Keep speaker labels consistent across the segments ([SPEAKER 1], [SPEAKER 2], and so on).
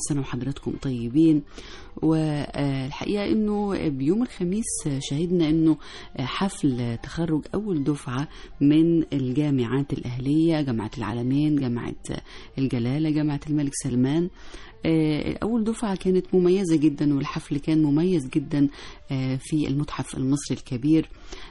[SPEAKER 1] سنة وحضراتكم طيبين والحقيقة أنه بيوم الخميس شهدنا أنه حفل تخرج أول دفعة من الجامعات الأهلية جامعة العالمين جامعة الجلالة جامعة الملك سلمان أول دفعة كانت مميزة جدا والحفل كان مميز جدا في المتحف المصري الكبير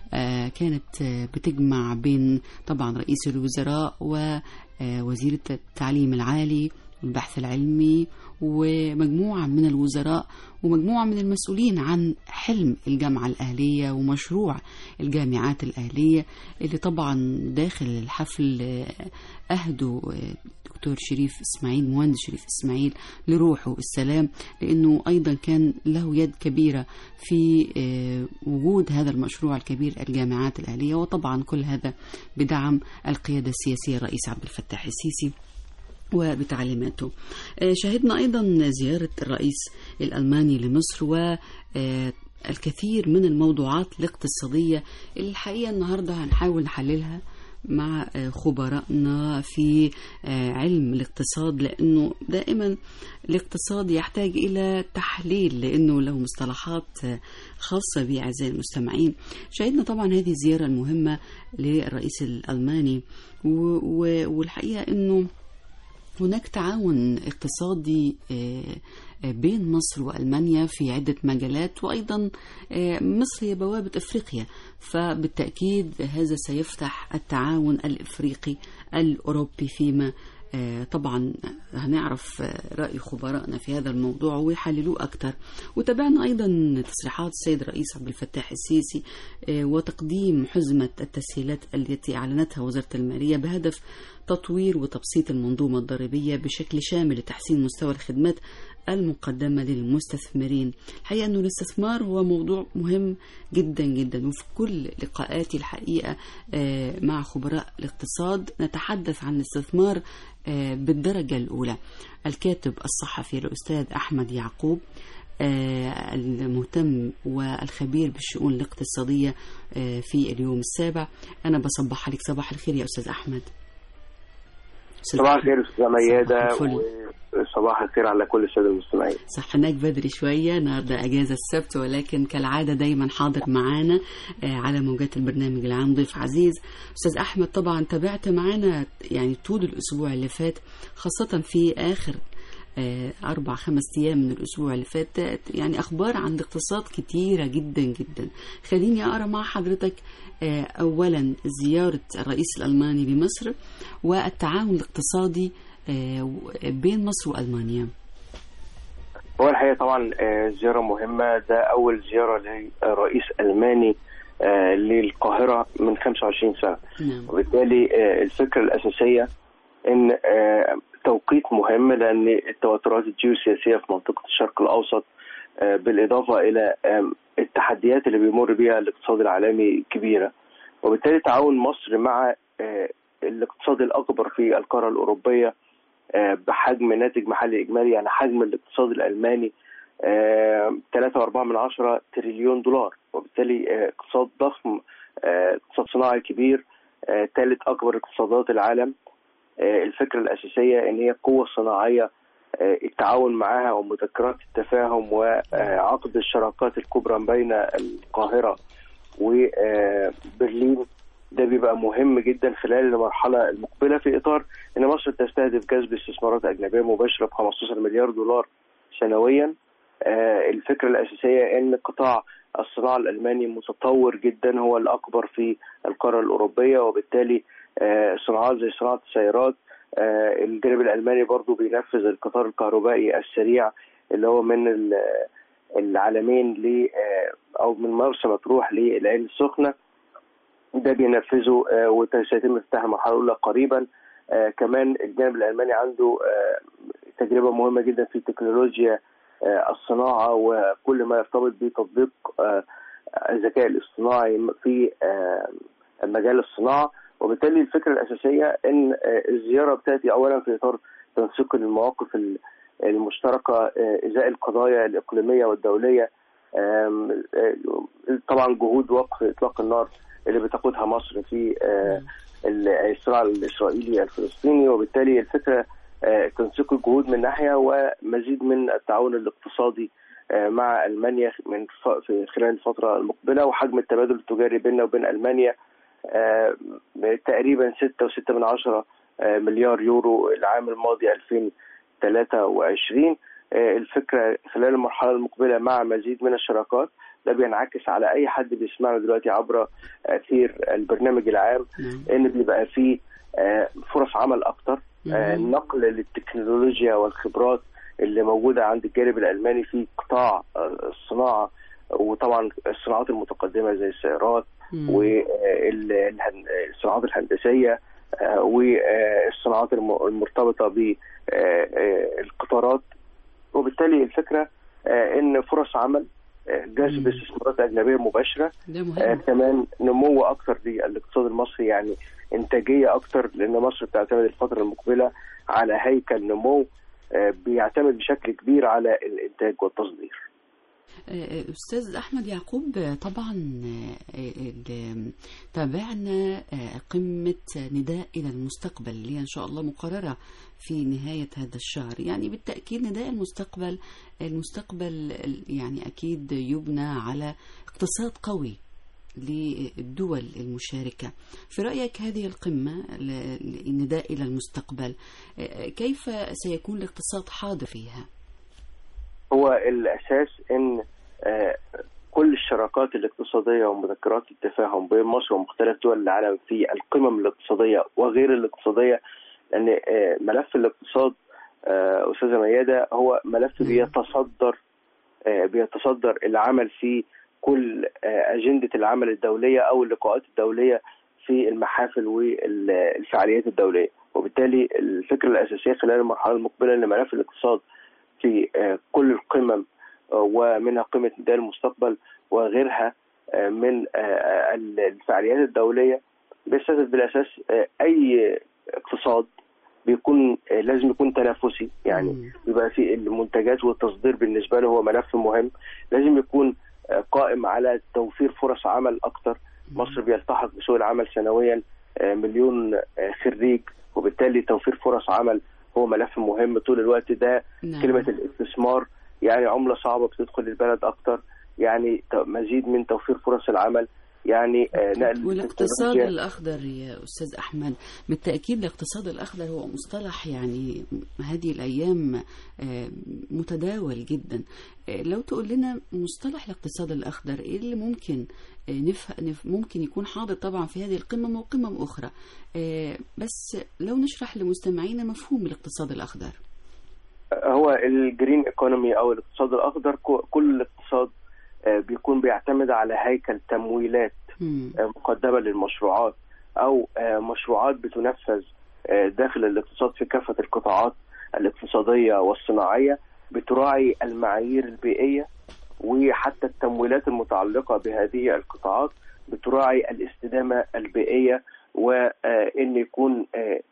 [SPEAKER 1] كانت بتجمع بين طبعا رئيس الوزراء ووزير التعليم العالي والبحث العلمي ومجموعة من الوزراء ومجموعة من المسؤولين عن حلم الجامعة الأهلية ومشروع الجامعات الأهلية اللي طبعا داخل الحفل أهدوا دكتور شريف إسماعيل مهندس شريف إسماعيل لروحه السلام لأنه أيضا كان له يد كبيرة في وجود هذا المشروع الكبير الجامعات الأهلية وطبعا كل هذا بدعم القيادة السياسية الرئيس عبد الفتاح السيسي وبتعليماته شهدنا أيضا زيارة الرئيس الألماني لمصر و الكثير من الموضوعات الاقتصادية اللي الحقيقة النهاردة هنحاول نحللها مع خبرائنا في علم الاقتصاد لأنه دائما الاقتصاد يحتاج إلى تحليل لأنه له مصطلحات خاصة به أعزائي المستمعين شهدنا طبعا هذه الزيارة المهمة للرئيس الألماني والحقيقة أنه هناك تعاون اقتصادي بين مصر والمانيا في عده مجالات وايضا مصر هي بوابه افريقيا فبالتاكيد هذا سيفتح التعاون الافريقي الاوروبي فيما طبعا هنعرف رأي خبرائنا في هذا الموضوع ويحللوه أكثر وتابعنا أيضا تصريحات السيد الرئيس عبد الفتاح السيسي وتقديم حزمة التسهيلات التي أعلنتها وزارة المالية بهدف تطوير وتبسيط المنظومة الضريبية بشكل شامل لتحسين مستوى الخدمات المقدمة للمستثمرين الحقيقة أنه الاستثمار هو موضوع مهم جدا جدا وفي كل لقاءاتي الحقيقة مع خبراء الاقتصاد نتحدث عن الاستثمار بالدرجة الأولى الكاتب الصحفي الأستاذ أحمد يعقوب المهتم والخبير بالشؤون الاقتصادية في اليوم السابع أنا بصبح عليك صباح الخير يا أستاذ أحمد
[SPEAKER 2] صباح الخير أستاذ ميادة صباح الخير على كل الساده المستمعين
[SPEAKER 1] صحناك بدري شويه النهارده اجازه السبت ولكن كالعاده دايما حاضر معانا على موجات البرنامج العام ضيف عزيز استاذ احمد طبعا تابعت معانا يعني طول الاسبوع اللي فات خاصه في اخر أربع خمس أيام من الأسبوع اللي فات يعني أخبار عن الاقتصاد كتيرة جدا جدا خليني أقرأ مع حضرتك أولا زيارة الرئيس الألماني لمصر والتعاون الاقتصادي بين مصر والمانيا
[SPEAKER 2] هو الحقيقه طبعا زياره مهمه ده اول زياره لرئيس الماني للقاهره من 25 سنه
[SPEAKER 1] نعم.
[SPEAKER 2] وبالتالي الفكره الاساسيه ان توقيت مهم لان التوترات الجيوسياسيه في منطقه الشرق الاوسط بالاضافه الى التحديات اللي بيمر بها الاقتصاد العالمي كبيره وبالتالي تعاون مصر مع الاقتصاد الاكبر في القاره الاوروبيه بحجم ناتج محلي اجمالي يعني حجم الاقتصاد الالماني 3.4 من عشرة تريليون دولار وبالتالي اقتصاد ضخم اقتصاد صناعي كبير ثالث اكبر اقتصادات العالم الفكره الاساسيه ان هي قوه صناعيه التعاون معها ومذكرات التفاهم وعقد الشراكات الكبرى بين القاهره وبرلين ده بيبقى مهم جدا خلال المرحله المقبله في اطار ان مصر تستهدف جذب استثمارات اجنبيه مباشره ب 15 مليار دولار سنويا الفكره الاساسيه ان قطاع الصناعه الالماني متطور جدا هو الاكبر في القاره الاوروبيه وبالتالي صناعات زي صناعه السيارات الجانب الالماني برضو بينفذ القطار الكهربائي السريع اللي هو من العالمين ل او من مرسى مطروح للعين السخنه ده بينفذه وسيتم افتتاح المرحله الاولى قريبا كمان الجانب الالماني عنده تجربه مهمه جدا في تكنولوجيا الصناعه وكل ما يرتبط بتطبيق الذكاء الاصطناعي في مجال الصناعه وبالتالي الفكره الاساسيه ان الزياره بتاتي اولا في اطار تنسيق المواقف المشتركه ازاء القضايا الاقليميه والدوليه طبعا جهود وقف اطلاق النار اللي بتقودها مصر في الصراع الاسرائيلي الفلسطيني وبالتالي الفكره تنسيق الجهود من ناحيه ومزيد من التعاون الاقتصادي مع المانيا من في خلال الفتره المقبله وحجم التبادل التجاري بيننا وبين المانيا تقريبا 6.6 من عشرة مليار يورو العام الماضي 2023 الفكره خلال المرحله المقبله مع مزيد من الشراكات ده بينعكس على اي حد بيسمعنا دلوقتي عبر اثير البرنامج العام ان بيبقى فيه فرص عمل اكتر نقل للتكنولوجيا والخبرات اللي موجوده عند الجانب الالماني في قطاع الصناعه وطبعا الصناعات المتقدمه زي السيارات والصناعات الهندسيه والصناعات المرتبطه بالقطارات وبالتالي الفكره ان فرص عمل جذب استثمارات اجنبيه مباشره آه كمان نمو اكثر للاقتصاد المصري يعني انتاجيه اكثر لان مصر بتعتمد الفتره المقبله على هيكل نمو آه بيعتمد بشكل كبير على الانتاج والتصدير.
[SPEAKER 1] استاذ احمد يعقوب طبعا تابعنا قمه نداء الى المستقبل اللي ان شاء الله مقرره في نهايه هذا الشهر يعني بالتاكيد نداء المستقبل المستقبل يعني اكيد يبنى على اقتصاد قوي للدول المشاركة في رأيك هذه القمة النداء إلى المستقبل كيف سيكون الاقتصاد حاضر فيها؟
[SPEAKER 2] هو الاساس ان كل الشراكات الاقتصاديه ومذكرات التفاهم بين مصر ومختلف دول العالم في القمم الاقتصاديه وغير الاقتصاديه لان ملف الاقتصاد استاذه مياده هو ملف بيتصدر بيتصدر العمل في كل اجنده العمل الدوليه او اللقاءات الدوليه في المحافل والفعاليات الدوليه وبالتالي الفكره الاساسيه خلال المرحله المقبله ان ملف الاقتصاد في كل القمم ومنها قمة نداء المستقبل وغيرها من الفعاليات الدولية بيستهدف بالأساس أي اقتصاد بيكون لازم يكون تنافسي يعني يبقى في المنتجات والتصدير بالنسبة له هو ملف مهم لازم يكون قائم على توفير فرص عمل أكتر مصر بيلتحق بسوق العمل سنويا مليون خريج وبالتالي توفير فرص عمل هو ملف مهم طول الوقت ده نعم. كلمة الاستثمار يعني عملة صعبة بتدخل البلد أكتر يعني مزيد من توفير فرص العمل يعني
[SPEAKER 1] نقل والاقتصاد الأخضر يا أستاذ أحمد بالتأكيد الاقتصاد الأخضر هو مصطلح يعني هذه الأيام متداول جدا لو تقول لنا مصطلح الاقتصاد الأخضر إيه اللي ممكن نفهم ممكن يكون حاضر طبعا في هذه القمم وقمم أخرى بس لو نشرح لمستمعينا مفهوم الاقتصاد الأخضر
[SPEAKER 2] هو الجرين ايكونومي او الاقتصاد الاخضر كل الاقتصاد بيكون بيعتمد على هيكل تمويلات مقدمه للمشروعات او مشروعات بتنفذ داخل الاقتصاد في كافه القطاعات الاقتصاديه والصناعيه بتراعي المعايير البيئيه وحتى التمويلات المتعلقه بهذه القطاعات بتراعي الاستدامه البيئيه وان يكون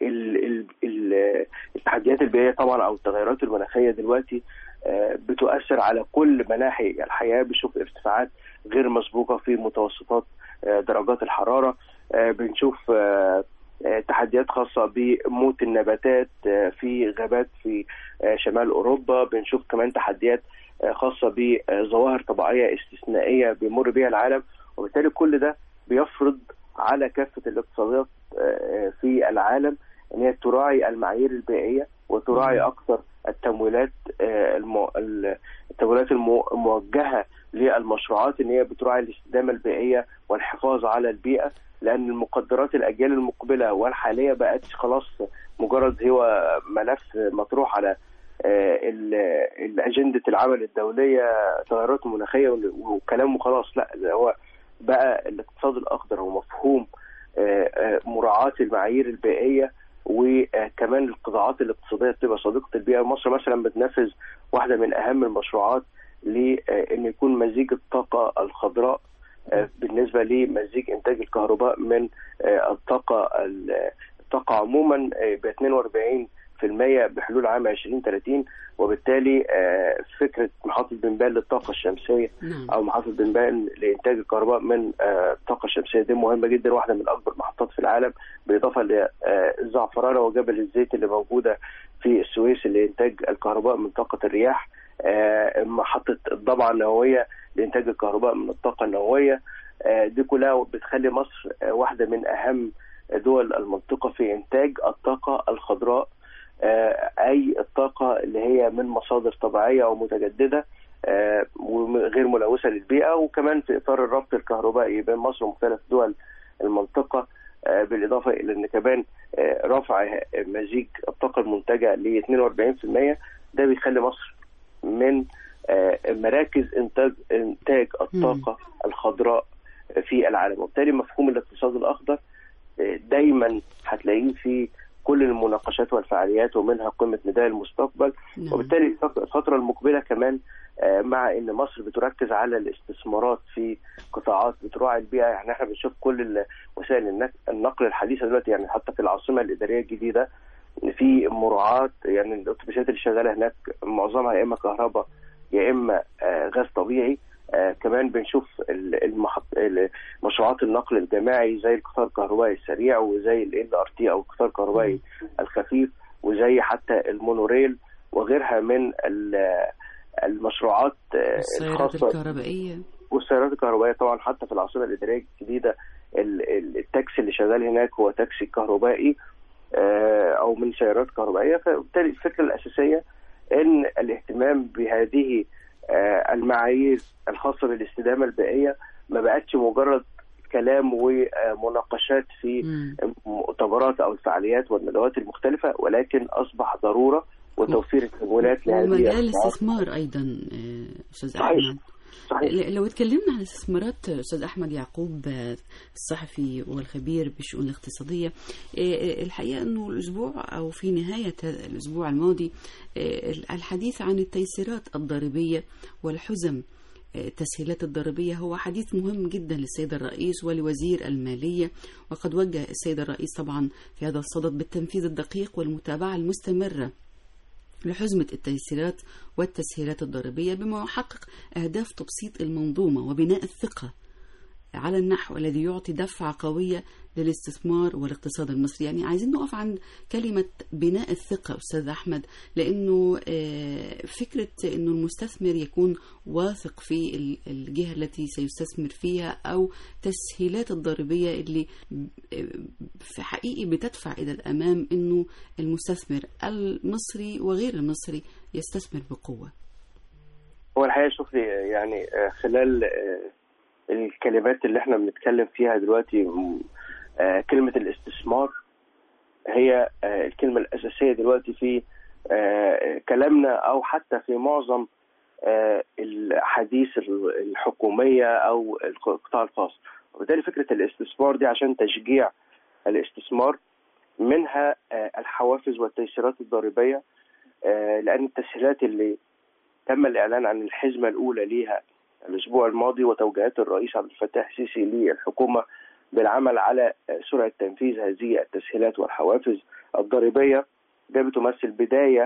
[SPEAKER 2] التحديات البيئيه طبعا او التغيرات المناخيه دلوقتي بتؤثر على كل مناحي الحياه بنشوف ارتفاعات غير مسبوقه في متوسطات درجات الحراره بنشوف تحديات خاصه بموت النباتات في غابات في شمال اوروبا بنشوف كمان تحديات خاصه بظواهر طبيعيه استثنائيه بيمر بها العالم وبالتالي كل ده بيفرض على كافه الاقتصادات في العالم ان هي تراعي المعايير البيئيه وتراعي اكثر التمويلات التمويلات الموجهه للمشروعات ان هي بتراعي الاستدامه البيئيه والحفاظ على البيئه لان المقدرات الاجيال المقبله والحاليه بقت خلاص مجرد هو ملف مطروح على اجنده العمل الدوليه تغيرات مناخيه وكلام وخلاص لا هو بقى الاقتصاد الاخضر هو مفهوم مراعاه المعايير البيئيه وكمان القطاعات الاقتصاديه بتبقى صديقه البيئه مصر مثلا بتنفذ واحده من اهم المشروعات لان يكون مزيج الطاقه الخضراء بالنسبه لمزيج انتاج الكهرباء من الطاقه الطاقه عموما ب 42 في المية بحلول عام 2030 وبالتالي فكرة محطة بنبال للطاقة الشمسية أو محطة بنبال لإنتاج الكهرباء من الطاقة الشمسية دي مهمة جدا واحدة من أكبر المحطات في العالم بالإضافة للزعفرانة وجبل الزيت اللي موجودة في السويس لانتاج الكهرباء من طاقه الرياح محطه الضبعه النوويه لانتاج الكهرباء من الطاقه النوويه دي كلها بتخلي مصر واحده من اهم دول المنطقه في انتاج الطاقه الخضراء اي الطاقه اللي هي من مصادر طبيعيه ومتجدده وغير ملوثه للبيئه وكمان في اطار الربط الكهربائي بين مصر ومختلف دول المنطقه بالاضافه الى ان كمان رفع مزيج الطاقه المنتجه ل 42% ده بيخلي مصر من مراكز انتاج انتاج الطاقه الخضراء في العالم وبالتالي مفهوم الاقتصاد الاخضر دايما هتلاقيه في كل المناقشات والفعاليات ومنها قمه نداء المستقبل نعم. وبالتالي الفتره المقبله كمان مع ان مصر بتركز على الاستثمارات في قطاعات بتراعي البيئه يعني احنا بنشوف كل وسائل النقل الحديثه دلوقتي يعني حتى في العاصمه الاداريه الجديده في مراعاه يعني الاتوبيسات اللي شغاله هناك معظمها يا اما كهرباء يا اما غاز طبيعي آه كمان بنشوف المحط... مشروعات النقل الجماعي زي القطار الكهربائي السريع وزي ال ار تي او القطار الكهربائي الخفيف وزي حتى المونوريل وغيرها من المشروعات
[SPEAKER 1] السيارات الكهربائيه
[SPEAKER 2] والسيارات الكهربائيه طبعا حتى في العاصمه الاداريه الجديده التاكسي اللي شغال هناك هو تاكسي كهربائي آه او من سيارات كهربائيه فبالتالي الفكره الاساسيه ان الاهتمام بهذه المعايير الخاصه بالاستدامه البيئيه ما بقتش مجرد كلام ومناقشات في مؤتمرات او الفعاليات والندوات المختلفه ولكن اصبح ضروره وتوفير التمويلات
[SPEAKER 1] لهذه ومجال الاستثمار ايضا استاذ احمد صحيح. لو اتكلمنا عن الاستثمارات استاذ احمد يعقوب الصحفي والخبير بالشؤون الاقتصاديه الحقيقه انه الاسبوع او في نهايه الاسبوع الماضي الحديث عن التيسيرات الضريبيه والحزم التسهيلات الضريبية هو حديث مهم جدا للسيد الرئيس ولوزير المالية وقد وجه السيد الرئيس طبعا في هذا الصدد بالتنفيذ الدقيق والمتابعة المستمرة لحزمة التيسيرات والتسهيلات الضريبية بما يحقق أهداف تبسيط المنظومة وبناء الثقة على النحو الذي يعطي دفعة قوية للاستثمار والاقتصاد المصري يعني عايزين نقف عند كلمة بناء الثقة أستاذ أحمد لأنه فكرة أنه المستثمر يكون واثق في الجهة التي سيستثمر فيها أو تسهيلات الضريبية اللي في حقيقي بتدفع إلى الأمام أنه المستثمر المصري وغير المصري يستثمر بقوة
[SPEAKER 2] هو الحقيقة شوف يعني خلال الكلمات اللي احنا بنتكلم فيها دلوقتي آه كلمة الاستثمار هي آه الكلمة الأساسية دلوقتي في آه كلامنا أو حتى في معظم الحديث الحكومية أو القطاع الخاص وبالتالي فكرة الاستثمار دي عشان تشجيع الاستثمار منها الحوافز والتيسيرات الضريبية لأن التسهيلات اللي تم الإعلان عن الحزمة الأولى ليها الأسبوع الماضي وتوجيهات الرئيس عبد الفتاح السيسي للحكومة بالعمل على سرعة تنفيذ هذه التسهيلات والحوافز الضريبية ده بتمثل بداية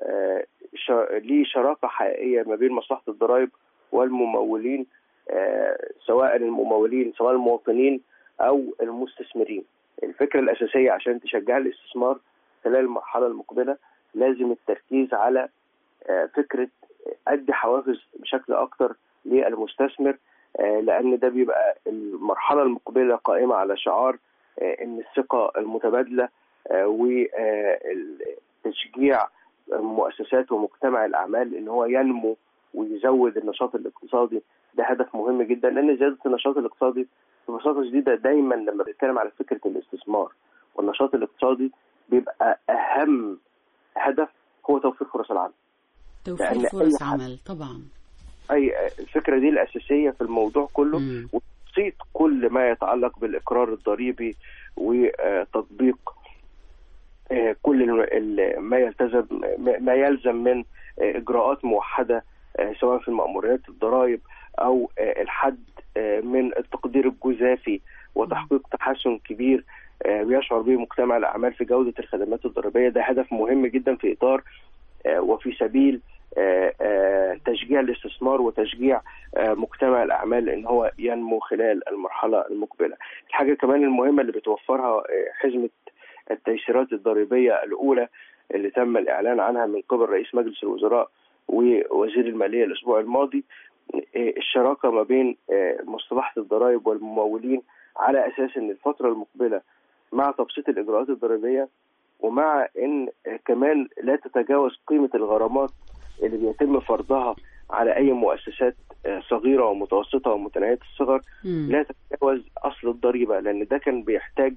[SPEAKER 2] لشراكة حقيقية ما بين مصلحة الضرائب والممولين سواء الممولين سواء المواطنين أو المستثمرين الفكرة الأساسية عشان تشجع الاستثمار خلال المرحلة المقبلة لازم التركيز على فكرة أدي حوافز بشكل أكتر للمستثمر لان ده بيبقى المرحله المقبله قائمه على شعار ان الثقه المتبادله وتشجيع مؤسسات ومجتمع الاعمال ان هو ينمو ويزود النشاط الاقتصادي ده هدف مهم جدا لان زياده النشاط الاقتصادي ببساطه شديده دايما لما بنتكلم على فكره الاستثمار والنشاط الاقتصادي بيبقى اهم هدف هو توفير فرص العمل
[SPEAKER 1] توفير فرص عمل طبعا
[SPEAKER 2] اي الفكره دي الاساسيه في الموضوع كله وتبسيط كل ما يتعلق بالاقرار الضريبي وتطبيق كل ما يلتزم ما يلزم من اجراءات موحده سواء في المأموريات الضرائب او الحد من التقدير الجزافي وتحقيق تحسن كبير بيشعر به مجتمع الاعمال في جوده الخدمات الضريبيه ده هدف مهم جدا في اطار وفي سبيل تشجيع الاستثمار وتشجيع مجتمع الاعمال ان هو ينمو خلال المرحله المقبله. الحاجه كمان المهمه اللي بتوفرها حزمه التيسيرات الضريبيه الاولى اللي تم الاعلان عنها من قبل رئيس مجلس الوزراء ووزير الماليه الاسبوع الماضي الشراكه ما بين مصلحه الضرائب والممولين على اساس ان الفتره المقبله مع تبسيط الاجراءات الضريبيه ومع ان كمان لا تتجاوز قيمه الغرامات اللي بيتم فرضها على اي مؤسسات صغيره ومتوسطه ومتناهيه الصغر لا تتجاوز اصل الضريبه لان ده كان بيحتاج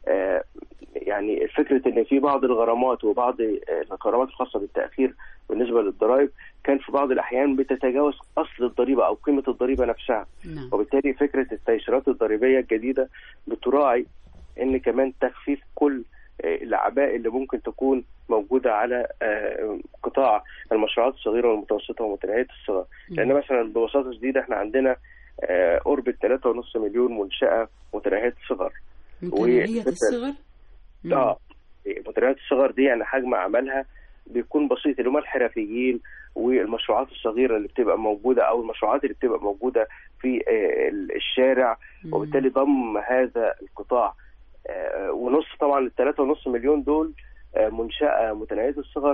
[SPEAKER 2] يعني فكره ان في بعض الغرامات وبعض الغرامات الخاصه بالتاخير بالنسبه للضرائب كان في بعض الاحيان بتتجاوز اصل الضريبه او قيمه الضريبه نفسها
[SPEAKER 1] نعم.
[SPEAKER 2] وبالتالي فكره التيسيرات الضريبيه الجديده بتراعي ان كمان تخفيف كل الاعباء اللي ممكن تكون موجوده على قطاع المشروعات الصغيره والمتوسطه ومتناهيه الصغر لان مثلا ببساطه شديده احنا عندنا قرب 3.5 مليون منشاه متناهيه الصغر
[SPEAKER 1] متناهيه الصغر
[SPEAKER 2] اه متناهيه الصغر دي يعني حجم عملها بيكون بسيط اللي هم الحرفيين والمشروعات الصغيره اللي بتبقى موجوده او المشروعات اللي بتبقى موجوده في الشارع وبالتالي ضم هذا القطاع ونص طبعا الثلاثة ونص مليون دول منشأة متناهية الصغر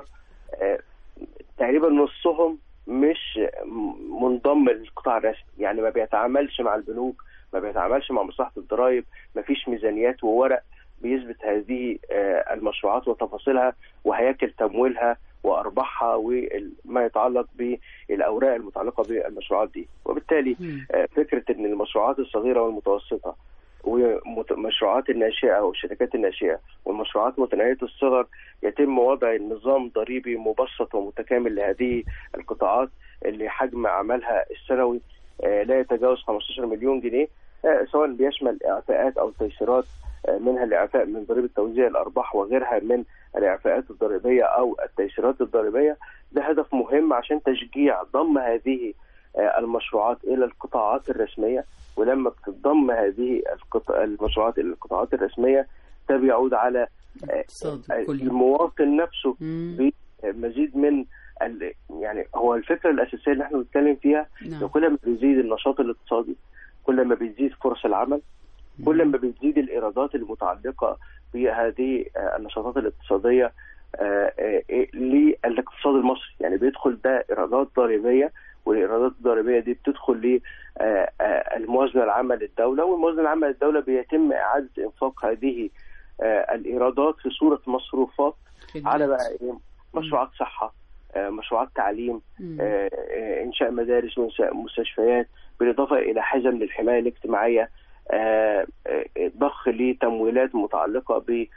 [SPEAKER 2] تقريبا نصهم مش منضم للقطاع الرسمي يعني ما بيتعاملش مع البنوك ما بيتعاملش مع مصلحة الضرائب ما فيش ميزانيات وورق بيثبت هذه المشروعات وتفاصيلها وهياكل تمويلها وارباحها وما يتعلق بالاوراق المتعلقه بالمشروعات دي وبالتالي فكره ان المشروعات الصغيره والمتوسطه ومشروعات الناشئه والشركات الناشئه والمشروعات متناهيه الصغر يتم وضع نظام ضريبي مبسط ومتكامل لهذه القطاعات اللي حجم عملها السنوي لا يتجاوز 15 مليون جنيه سواء بيشمل اعفاءات او تيسيرات منها الاعفاء من ضريبه توزيع الارباح وغيرها من الاعفاءات الضريبيه او التيسيرات الضريبيه ده هدف مهم عشان تشجيع ضم هذه المشروعات الى القطاعات الرسميه ولما بتضم هذه القطع المشروعات الى القطاعات الرسميه ده بيعود على المواطن نفسه بمزيد من يعني هو الفكره الاساسيه اللي احنا بنتكلم فيها نعم. كل ما بيزيد النشاط الاقتصادي كل ما بيزيد فرص العمل كل ما بتزيد الايرادات المتعلقه بهذه النشاطات الاقتصاديه للاقتصاد المصري يعني بيدخل ده ايرادات ضريبيه والايرادات الضريبيه دي بتدخل للموازنه العامه للدوله والموازنه العامه للدوله بيتم اعاده انفاق هذه الايرادات في صوره مصروفات على بقى ايه مشروعات صحه مشروعات تعليم انشاء مدارس وانشاء مستشفيات بالاضافه الى حزم للحمايه الاجتماعيه ضخ لتمويلات متعلقه ب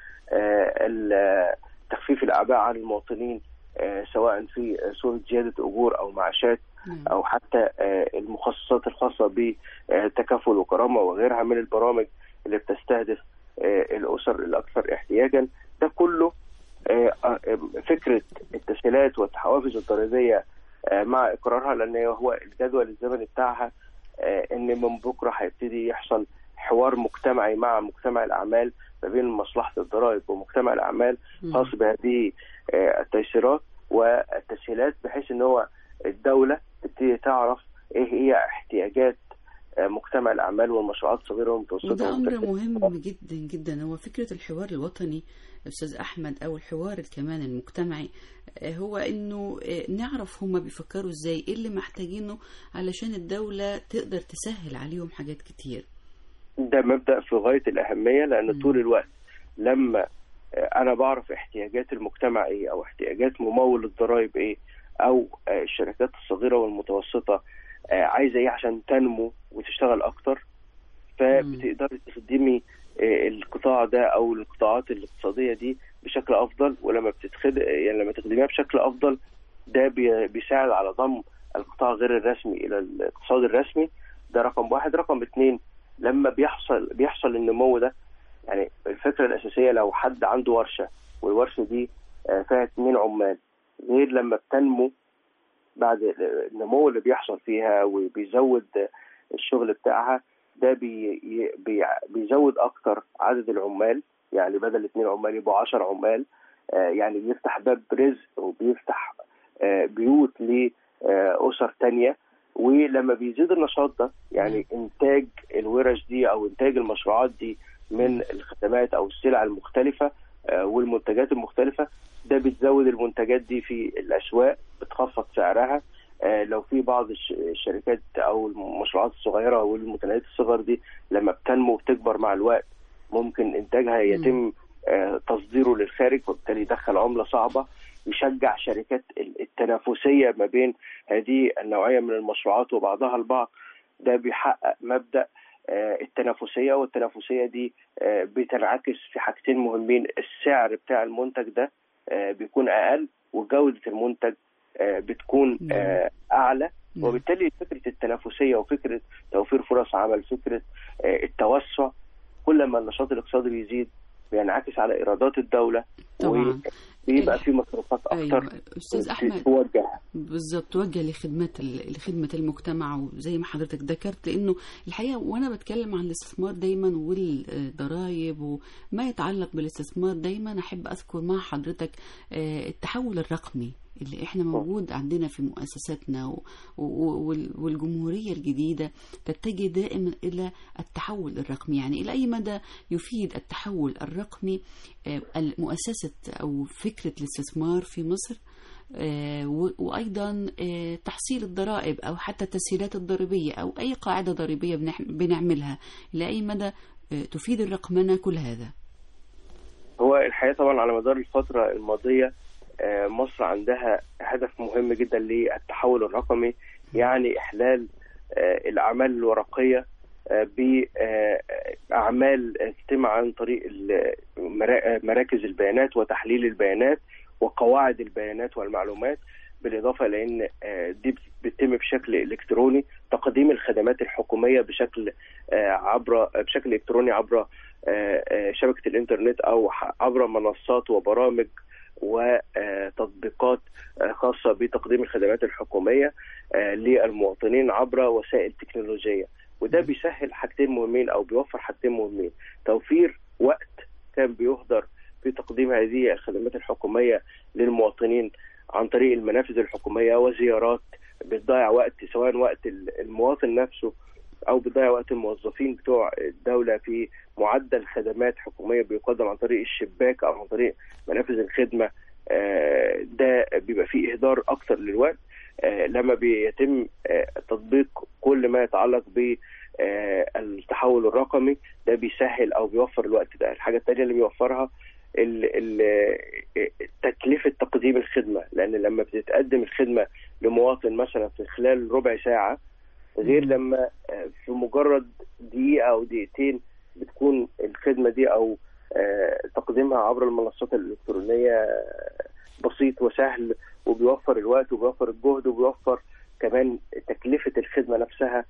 [SPEAKER 2] تخفيف الاعباء عن المواطنين سواء في صوره زياده اجور او معاشات او حتى المخصصات الخاصه بتكافل وكرامه وغيرها من البرامج اللي بتستهدف الاسر الاكثر احتياجا ده كله فكره التسهيلات والحوافز الضريبيه مع اقرارها لان هو الجدول الزمني بتاعها ان من بكره هيبتدي يحصل حوار مجتمعي مع مجتمع الاعمال ما بين مصلحه الضرائب ومجتمع الاعمال خاص بهذه التيسيرات والتسهيلات بحيث ان هو الدوله تبتدي تعرف ايه هي احتياجات مجتمع الاعمال والمشروعات الصغيره والمتوسطه
[SPEAKER 1] وده امر مهم جدا جدا هو فكره الحوار الوطني استاذ احمد او الحوار كمان المجتمعي هو انه نعرف هما بيفكروا ازاي ايه اللي محتاجينه علشان الدوله تقدر تسهل عليهم حاجات كتير
[SPEAKER 2] ده مبدا في غايه الاهميه لان م. طول الوقت لما انا بعرف احتياجات المجتمع ايه او احتياجات ممول الضرائب ايه او الشركات الصغيره والمتوسطه عايزه ايه عشان تنمو وتشتغل اكتر فبتقدري تخدمي القطاع ده او القطاعات الاقتصاديه دي بشكل افضل ولما بتتخد يعني لما تخدميها بشكل افضل ده بيساعد على ضم القطاع غير الرسمي الى الاقتصاد الرسمي ده رقم واحد رقم اثنين لما بيحصل بيحصل النمو ده يعني الفكره الاساسيه لو حد عنده ورشه والورشه دي فيها اثنين عمال غير لما بتنمو بعد النمو اللي بيحصل فيها وبيزود الشغل بتاعها ده بي بي بيزود اكتر عدد العمال يعني بدل اثنين عمال يبقوا 10 عمال آه يعني بيفتح باب رزق وبيفتح آه بيوت لاسر تانية ولما بيزيد النشاط ده يعني انتاج الورش دي او انتاج المشروعات دي من الخدمات او السلع المختلفه آه، والمنتجات المختلفه ده بتزود المنتجات دي في الاسواق بتخفض سعرها آه، لو في بعض الش- الشركات او المشروعات الصغيره والمتناهيه الصغر دي لما بتنمو وبتكبر مع الوقت ممكن انتاجها يتم آه، تصديره للخارج وبالتالي يدخل عمله صعبه يشجع شركات ال- التنافسيه ما بين هذه النوعيه من المشروعات وبعضها البعض ده بيحقق مبدا آه، التنافسيه والتنافسيه دي آه، بتنعكس في حاجتين مهمين السعر بتاع المنتج ده آه، بيكون اقل وجوده المنتج آه، بتكون
[SPEAKER 1] نعم.
[SPEAKER 2] آه، اعلى
[SPEAKER 1] نعم.
[SPEAKER 2] وبالتالي فكره التنافسيه وفكره توفير فرص عمل فكره آه، التوسع كل ما النشاط الاقتصادي بيزيد بينعكس على ايرادات الدوله
[SPEAKER 1] طبعا
[SPEAKER 2] وبيبقى في مصروفات اكتر
[SPEAKER 1] ايوه استاذ احمد
[SPEAKER 2] توجه
[SPEAKER 1] بالظبط توجه لخدمات ال- لخدمه المجتمع وزي ما حضرتك ذكرت لانه الحقيقه وانا بتكلم عن الاستثمار دايما والضرائب وما يتعلق بالاستثمار دايما احب اذكر مع حضرتك آه، التحول الرقمي اللي احنا موجود عندنا في مؤسساتنا و- و- وال- والجمهوريه الجديده تتجه دائما الى التحول الرقمي يعني الى اي مدى يفيد التحول الرقمي آه، مؤسسه او فكره الاستثمار في مصر آه، و- وايضا آه، تحصيل الضرائب او حتى التسهيلات الضريبيه او اي قاعده ضريبيه بنح- بنعملها لاي مدى آه، تفيد الرقمنه كل هذا
[SPEAKER 2] هو الحقيقه طبعا على مدار الفتره الماضيه آه، مصر عندها هدف مهم جدا للتحول الرقمي يعني احلال آه، الاعمال الورقيه باعمال تتم عن طريق ال- مرا- مراكز البيانات وتحليل البيانات وقواعد البيانات والمعلومات بالاضافه لان آه، دي بتتم بشكل الكتروني تقديم الخدمات الحكوميه بشكل آه، عبر بشكل الكتروني عبر آه، آه، شبكه الانترنت او ح- عبر منصات وبرامج وتطبيقات آه، خاصه بتقديم الخدمات الحكوميه آه، للمواطنين عبر وسائل تكنولوجيه وده بيسهل حاجتين مهمين او بيوفر حاجتين مهمين توفير وقت كان بيهدر في تقديم هذه الخدمات الحكوميه للمواطنين عن طريق المنافذ الحكوميه وزيارات بتضيع وقت سواء وقت المواطن نفسه او بتضيع وقت الموظفين بتوع الدوله في معدل خدمات حكوميه بيقدم عن طريق الشباك او عن طريق منافذ الخدمه آه، ده بيبقى فيه اهدار اكتر للوقت آه، لما بيتم آه، تطبيق كل ما يتعلق بالتحول الرقمي ده بيسهل او بيوفر الوقت ده الحاجه الثانيه اللي بيوفرها ال- ال- تكلفه تقديم الخدمه لان لما بتتقدم الخدمه لمواطن مثلا في خلال ربع ساعه غير لما آه، في مجرد دقيقه او دقيقتين بتكون الخدمه دي او آه، تقديمها عبر المنصات الالكترونيه آه، بسيط وسهل وبيوفر الوقت وبيوفر الجهد وبيوفر كمان تكلفه الخدمه نفسها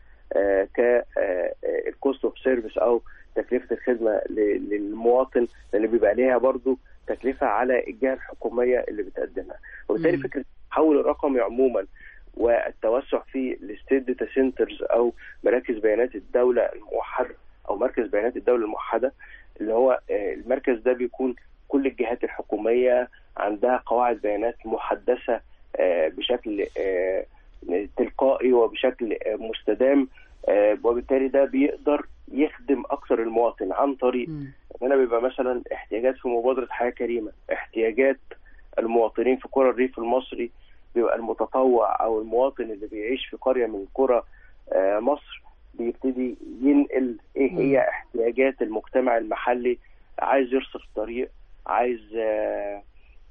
[SPEAKER 2] ك الكوست اوف سيرفيس او تكلفه الخدمه ل- للمواطن لان بيبقى ليها برضو تكلفه على الجهه الحكوميه اللي بتقدمها وبالتالي
[SPEAKER 1] مم.
[SPEAKER 2] فكره التحول الرقمي عموما والتوسع في الستيت داتا سنترز او مراكز بيانات الدوله الموحده او مركز بيانات الدوله الموحده اللي هو آه، المركز ده بيكون كل الجهات الحكوميه عندها قواعد بيانات محدثه آه، بشكل آه، تلقائي وبشكل آه، مستدام آه، وبالتالي ده بيقدر يخدم اكثر المواطن عن طريق
[SPEAKER 1] مم.
[SPEAKER 2] هنا بيبقى مثلا احتياجات في مبادرة حياة كريمة احتياجات المواطنين في قرى الريف المصري بيبقى المتطوع أو المواطن اللي بيعيش في قرية من قرى آه، مصر بيبتدي ينقل ايه هي احتياجات المجتمع المحلي عايز يرصف طريق عايز آه،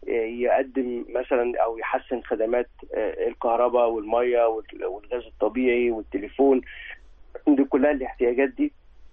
[SPEAKER 2] يقدم مثلا او يحسن خدمات آه، الكهرباء والميه وال- والغاز الطبيعي والتليفون دي كلها الاحتياجات دي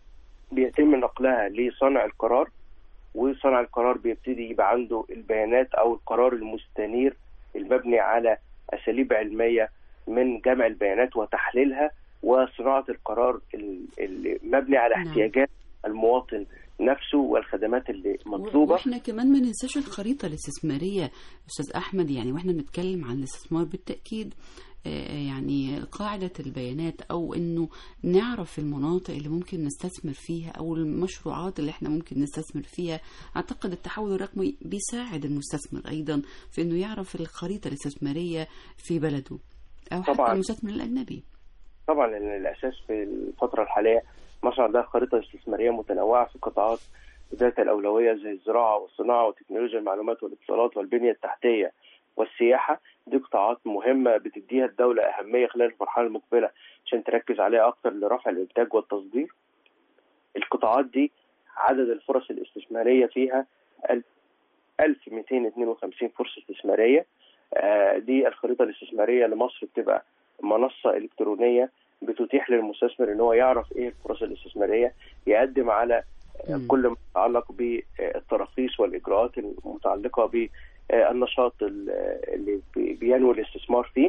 [SPEAKER 2] بيتم نقلها لصانع القرار وصانع القرار بيبتدي يبقى عنده البيانات او القرار المستنير المبني على اساليب علميه من جمع البيانات وتحليلها وصناعه القرار ال- المبني على
[SPEAKER 1] نعم.
[SPEAKER 2] احتياجات المواطن نفسه والخدمات اللي مطلوبه
[SPEAKER 1] واحنا كمان ما ننساش الخريطه الاستثماريه استاذ احمد يعني واحنا بنتكلم عن الاستثمار بالتاكيد آه، يعني قاعدة البيانات أو إنه نعرف المناطق اللي ممكن نستثمر فيها أو المشروعات اللي إحنا ممكن نستثمر فيها أعتقد التحول الرقمي بيساعد المستثمر أيضا في إنه يعرف الخريطة الاستثمارية في بلده أو حتى
[SPEAKER 2] طبعاً.
[SPEAKER 1] المستثمر الأجنبي
[SPEAKER 2] طبعا لان الاساس في الفتره الحاليه مصر عندها خريطه استثماريه متنوعه في قطاعات ذات الأولوية زي الزراعة والصناعة وتكنولوجيا المعلومات والاتصالات والبنية التحتية والسياحة دي قطاعات مهمة بتديها الدولة أهمية خلال المرحلة المقبلة عشان تركز عليها أكتر لرفع الإنتاج والتصدير القطاعات دي عدد الفرص الاستثمارية فيها 1252 فرصة استثمارية دي الخريطة الاستثمارية لمصر بتبقى منصة إلكترونية بتتيح للمستثمر ان هو يعرف ايه الفرص الاستثماريه يقدم على م. كل ما يتعلق بالتراخيص والاجراءات المتعلقه بالنشاط اللي بينوي الاستثمار فيه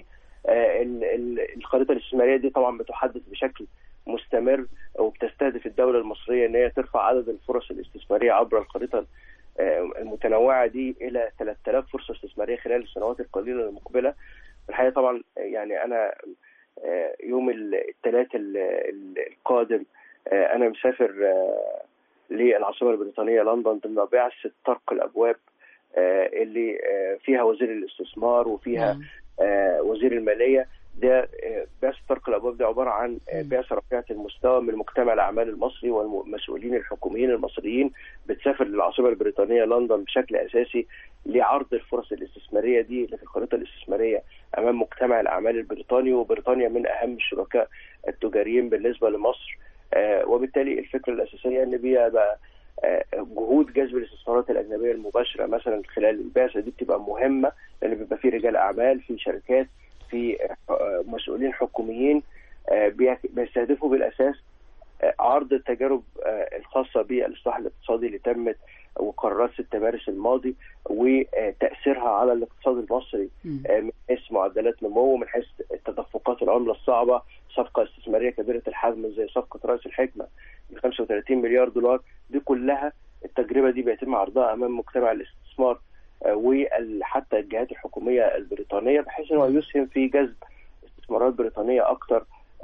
[SPEAKER 2] الخريطه الاستثماريه دي طبعا بتحدث بشكل مستمر وبتستهدف الدوله المصريه ان هي ترفع عدد الفرص الاستثماريه عبر الخريطه المتنوعه دي الى 3000 فرصه استثماريه خلال السنوات القليله المقبله الحقيقه طبعا يعني انا يوم الثلاث القادم انا مسافر للعاصمه البريطانيه لندن ضمن بعثه طرق الابواب اللي فيها وزير الاستثمار وفيها وزير الماليه ده بعثه طرق الابواب ده عباره عن بعثه رفيعه المستوى من مجتمع الاعمال المصري والمسؤولين الحكوميين المصريين بتسافر للعاصمه البريطانيه لندن بشكل اساسي لعرض الفرص الاستثماريه دي اللي في الخريطه الاستثماريه امام مجتمع الاعمال البريطاني وبريطانيا من اهم الشركاء التجاريين بالنسبه لمصر وبالتالي الفكره الاساسيه ان بيبقى جهود جذب الاستثمارات الاجنبيه المباشره مثلا خلال البعثه دي بتبقى مهمه لان بيبقى في رجال اعمال في شركات في مسؤولين حكوميين بيستهدفوا بالاساس عرض التجارب الخاصه بالاصلاح الاقتصادي اللي تمت وقرارات 6 مارس الماضي وتاثيرها على الاقتصاد المصري من حيث معدلات نمو من حيث تدفقات العمله الصعبه صفقه استثماريه كبيره الحجم زي صفقه راس الحكمه ب 35 مليار دولار دي كلها التجربه دي بيتم عرضها امام مجتمع الاستثمار وحتى الجهات الحكوميه البريطانيه بحيث انه يسهم في جذب استثمارات بريطانيه اكثر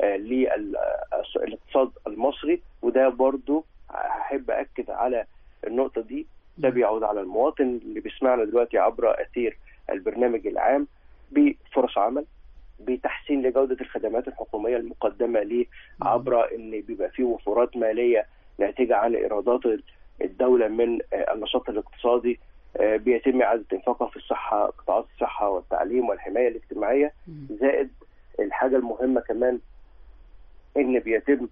[SPEAKER 2] للاقتصاد المصري وده برضو هحب اكد على النقطه دي ده بيعود على المواطن اللي بيسمعنا دلوقتي عبر اثير البرنامج العام بفرص عمل بتحسين لجوده الخدمات الحكوميه المقدمه ليه عبر ان بيبقى فيه وفورات ماليه ناتجه عن ايرادات الدوله من النشاط الاقتصادي بيتم اعاده انفاقها في الصحه قطاعات الصحه والتعليم والحمايه الاجتماعيه زائد الحاجه المهمه كمان ان بيتم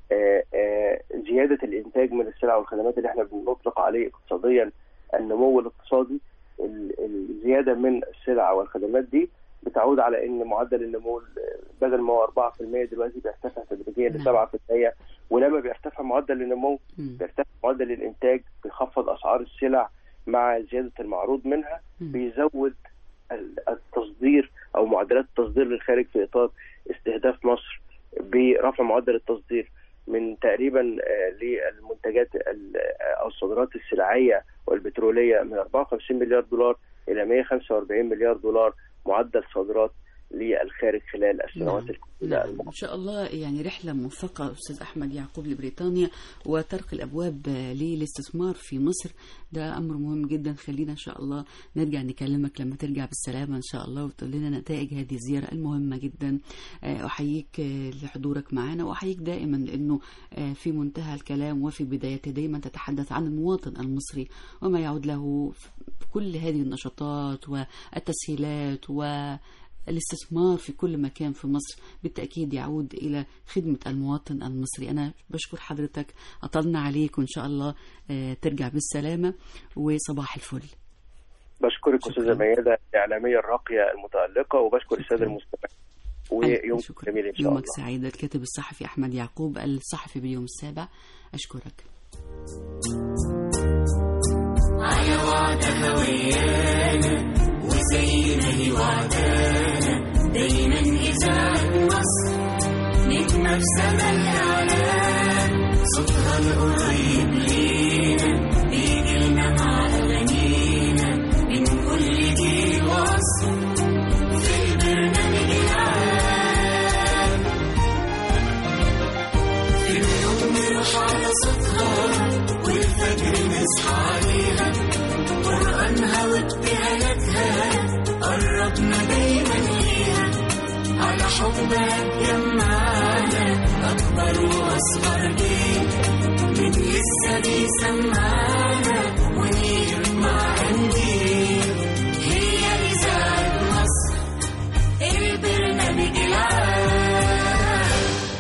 [SPEAKER 2] زياده الانتاج من السلع والخدمات اللي احنا بنطلق عليه اقتصاديا النمو الاقتصادي الزياده من السلع والخدمات دي بتعود على ان معدل النمو بدل ما هو 4% دلوقتي بيرتفع تدريجيا ل 7% ولما بيرتفع معدل النمو بيرتفع معدل الانتاج بيخفض اسعار السلع مع زياده المعروض منها بيزود التصدير او معدلات التصدير للخارج في اطار استهداف مصر برفع معدل التصدير من تقريبا للمنتجات او الصادرات السلعيه والبتروليه من 54 مليار دولار الى 145 مليار دولار معدل صادرات للخارج خلال السنوات
[SPEAKER 1] نعم. نعم. ان شاء الله يعني رحله موفقه استاذ احمد يعقوب لبريطانيا وطرق الابواب للاستثمار في مصر ده امر مهم جدا خلينا ان شاء الله نرجع نكلمك لما ترجع بالسلامه ان شاء الله وتقول لنا نتائج هذه الزياره المهمه جدا احييك لحضورك معنا واحييك دائما لانه في منتهى الكلام وفي بدايته دائما تتحدث عن المواطن المصري وما يعود له في كل هذه النشاطات والتسهيلات و الاستثمار في كل مكان في مصر بالتأكيد يعود إلى خدمة المواطن المصري أنا بشكر حضرتك أطلنا عليك وإن شاء الله ترجع بالسلامة وصباح الفل
[SPEAKER 2] بشكرك أستاذة ميادة الإعلامية الراقية المتألقة وبشكر السادة المستمعين ويوم جميل إن شاء
[SPEAKER 1] يومك الله سعيد الكاتب الصحفي أحمد يعقوب الصحفي باليوم السابع أشكرك
[SPEAKER 3] على وعدها ويانا وزي ما هي وعدانا دايما إذاعة مصر نجمة في سما الإعلام صوتها القريب لينا بيجي لنا مع أغانينا من كل جيل وصل في البرنامج العام في اليوم نروح على صوتها والفجر نصحى عليها قرآنها وابتهالاتها قربنا دايما ليها على حب حبك جمعنا أكبر وأصغر جيل من لسه بيسمعنا ونجمع قنديل هي إذاعة مصر البرنامج العام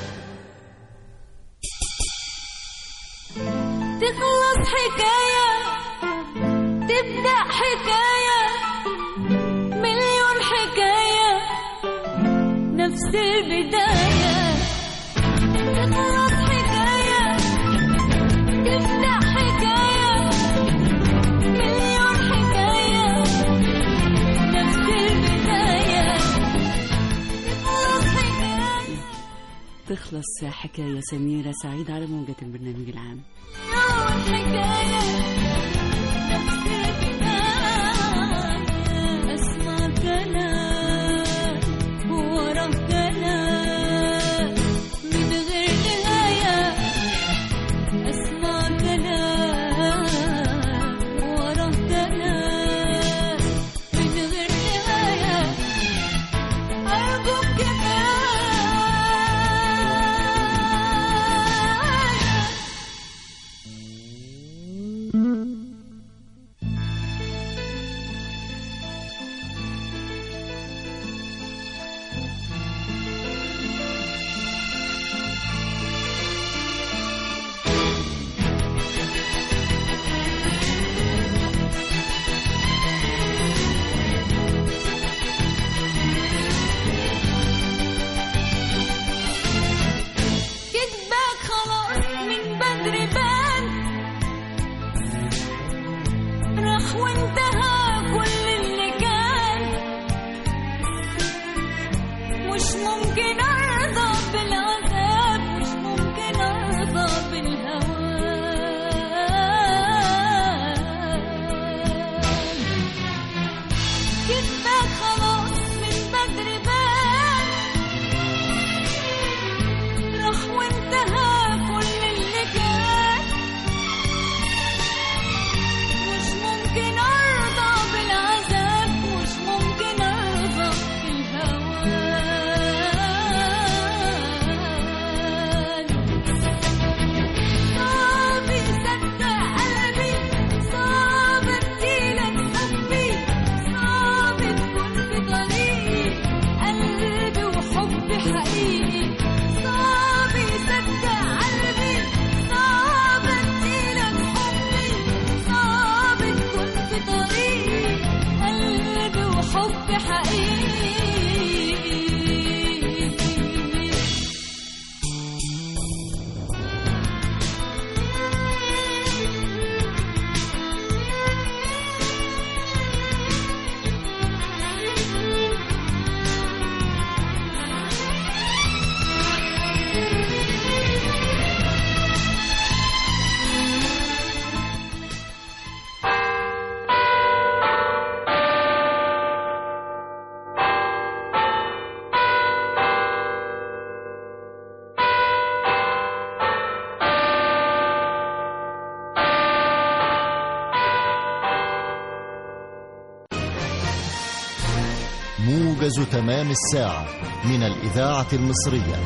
[SPEAKER 4] تخلص حكاية تبدأ حكاية مليون حكاية نفس البداية تخلص حكاية تبدأ حكاية مليون حكاية نفس البداية تخلص حكاية
[SPEAKER 1] تخلص حكاية سميرة سعيد على موجة البرنامج العام
[SPEAKER 4] مليون حكاية نفس البداية أسمع كلام ورا كلام من غير نهاية أسمع كلام ورا كلام من غير نهاية أرجوك كفاية كدبك خلاص من بدري بان راح وانتهى كل اللي كان مش ممكن ارضى بالعذاب مش ممكن ارضى بالهوان كدبك خلاص من بدري بان راح وانتهى كل اللي كان مش ممكن ارضى بالعذاب مش ممكن ارضى بالهوان صعب يصدق قلبي صعب اديلك حبي صعب تكون في طريقي قلبي وحبي حقيقي صعب يصدق قلبي صعب اديلك حبي صعب تكون في طريقي قلبي وحبي حقيقي
[SPEAKER 5] موجز تمام الساعة من الإذاعة المصرية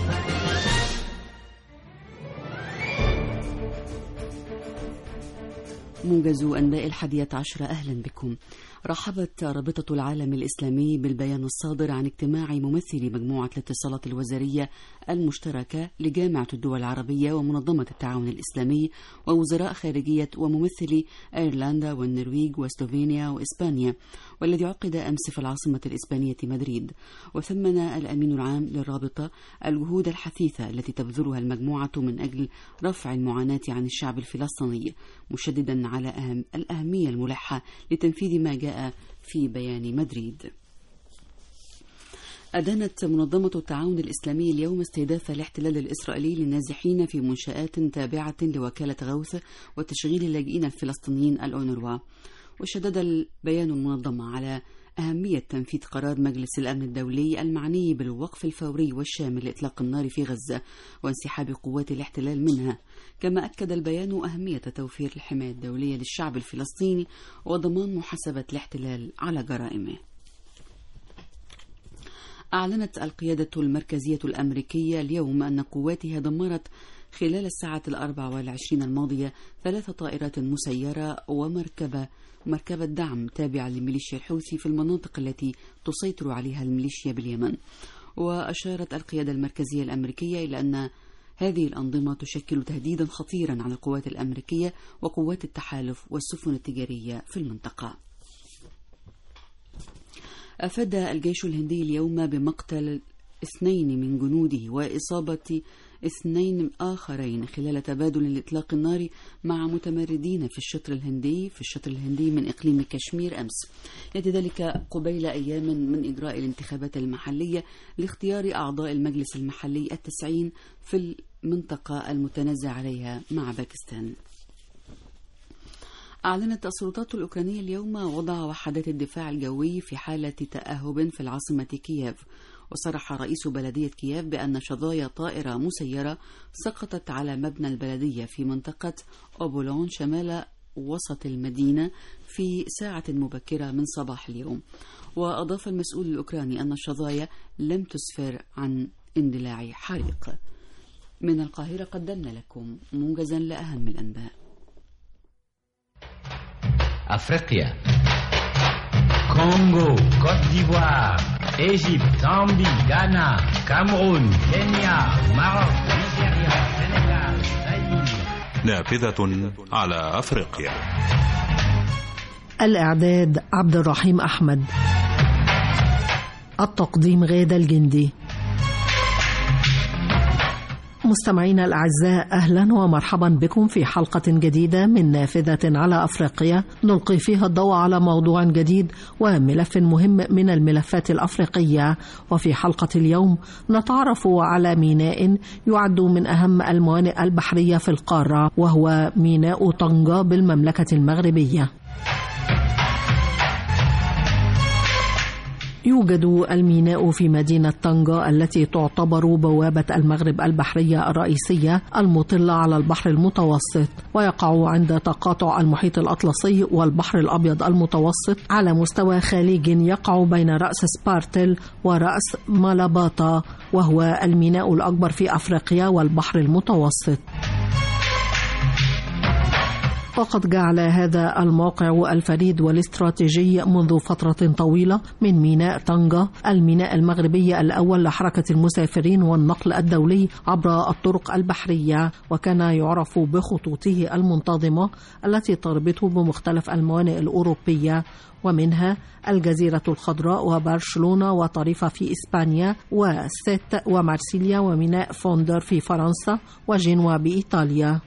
[SPEAKER 1] موجز أنباء الحادية عشرة أهلا بكم رحبت رابطة العالم الإسلامي بالبيان الصادر عن اجتماع ممثلي مجموعة الاتصالات الوزارية المشتركة لجامعة الدول العربية ومنظمة التعاون الإسلامي ووزراء خارجية وممثلي أيرلندا والنرويج وسلوفينيا وإسبانيا والذي عقد أمس في العاصمة الإسبانية مدريد وثمن الأمين العام للرابطة الجهود الحثيثة التي تبذلها المجموعة من أجل رفع المعاناة عن الشعب الفلسطيني مشددا على أهم الأهمية الملحة لتنفيذ ما جاء في بيان مدريد أدانت منظمة التعاون الإسلامي اليوم استهداف الاحتلال الإسرائيلي للنازحين في منشآت تابعة لوكالة غوث وتشغيل اللاجئين الفلسطينيين الأونروا وشدد البيان المنظمة على أهمية تنفيذ قرار مجلس الأمن الدولي المعني بالوقف الفوري والشامل لإطلاق النار في غزة وانسحاب قوات الاحتلال منها كما أكد البيان أهمية توفير الحماية الدولية للشعب الفلسطيني وضمان محاسبة الاحتلال على جرائمه أعلنت القيادة المركزية الأمريكية اليوم أن قواتها دمرت خلال الساعة الأربع والعشرين الماضية ثلاث طائرات مسيرة ومركبة مركبة دعم تابعة لميليشيا الحوثي في المناطق التي تسيطر عليها الميليشيا باليمن وأشارت القيادة المركزية الأمريكية إلى أن هذه الأنظمة تشكل تهديدا خطيرا على القوات الأمريكية وقوات التحالف والسفن التجارية في المنطقة أفاد الجيش الهندي اليوم بمقتل اثنين من جنوده وإصابة اثنين آخرين خلال تبادل الإطلاق الناري مع متمردين في الشطر الهندي في الشطر الهندي من إقليم كشمير أمس يأتي ذلك قبيل أيام من إجراء الانتخابات المحلية لاختيار أعضاء المجلس المحلي التسعين في المنطقة المتنازع عليها مع باكستان أعلنت السلطات الأوكرانية اليوم وضع وحدات الدفاع الجوي في حالة تأهب في العاصمة كييف وصرح رئيس بلدية كييف بأن شظايا طائرة مسيرة سقطت على مبنى البلدية في منطقة أوبولون شمال وسط المدينة في ساعة مبكرة من صباح اليوم وأضاف المسؤول الأوكراني أن الشظايا لم تسفر عن اندلاع حريق من القاهرة قدمنا لكم موجزا لأهم الأنباء
[SPEAKER 6] أفريقيا كونغو كوت ديفوار إيجيبت زامبي غانا كاميرون كينيا ماروك نيجيريا سنغال زاير
[SPEAKER 7] نافذة على أفريقيا
[SPEAKER 8] الإعداد عبد الرحيم أحمد التقديم غادة الجندي مستمعينا الأعزاء أهلا ومرحبا بكم في حلقة جديدة من نافذة على أفريقيا نلقي فيها الضوء على موضوع جديد وملف مهم من الملفات الأفريقية وفي حلقة اليوم نتعرف على ميناء يعد من أهم الموانئ البحرية في القارة وهو ميناء طنجة بالمملكة المغربية يوجد الميناء في مدينة طنجة التي تعتبر بوابة المغرب البحرية الرئيسية المطلة على البحر المتوسط ويقع عند تقاطع المحيط الأطلسي والبحر الأبيض المتوسط على مستوى خليج يقع بين رأس سبارتل ورأس مالاباتا وهو الميناء الأكبر في أفريقيا والبحر المتوسط وقد جعل هذا الموقع الفريد والاستراتيجي منذ فترة طويلة من ميناء طنجة الميناء المغربي الأول لحركة المسافرين والنقل الدولي عبر الطرق البحرية وكان يعرف بخطوطه المنتظمة التي تربطه بمختلف الموانئ الأوروبية ومنها الجزيرة الخضراء وبرشلونة وطريفة في إسبانيا وست ومارسيليا وميناء فوندر في فرنسا وجنوا بإيطاليا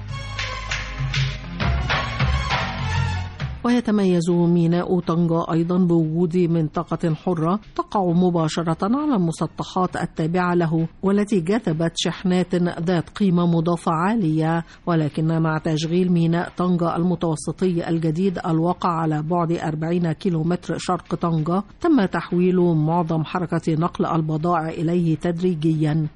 [SPEAKER 8] ويتميز ميناء طنجة أيضا بوجود منطقة حرة تقع مباشرة على المسطحات التابعة له والتي جذبت شحنات ذات قيمة مضافة عالية ولكن مع تشغيل ميناء طنجة المتوسطي الجديد الواقع على بعد 40 كيلومتر شرق طنجة تم تحويل معظم حركة نقل البضائع إليه تدريجيا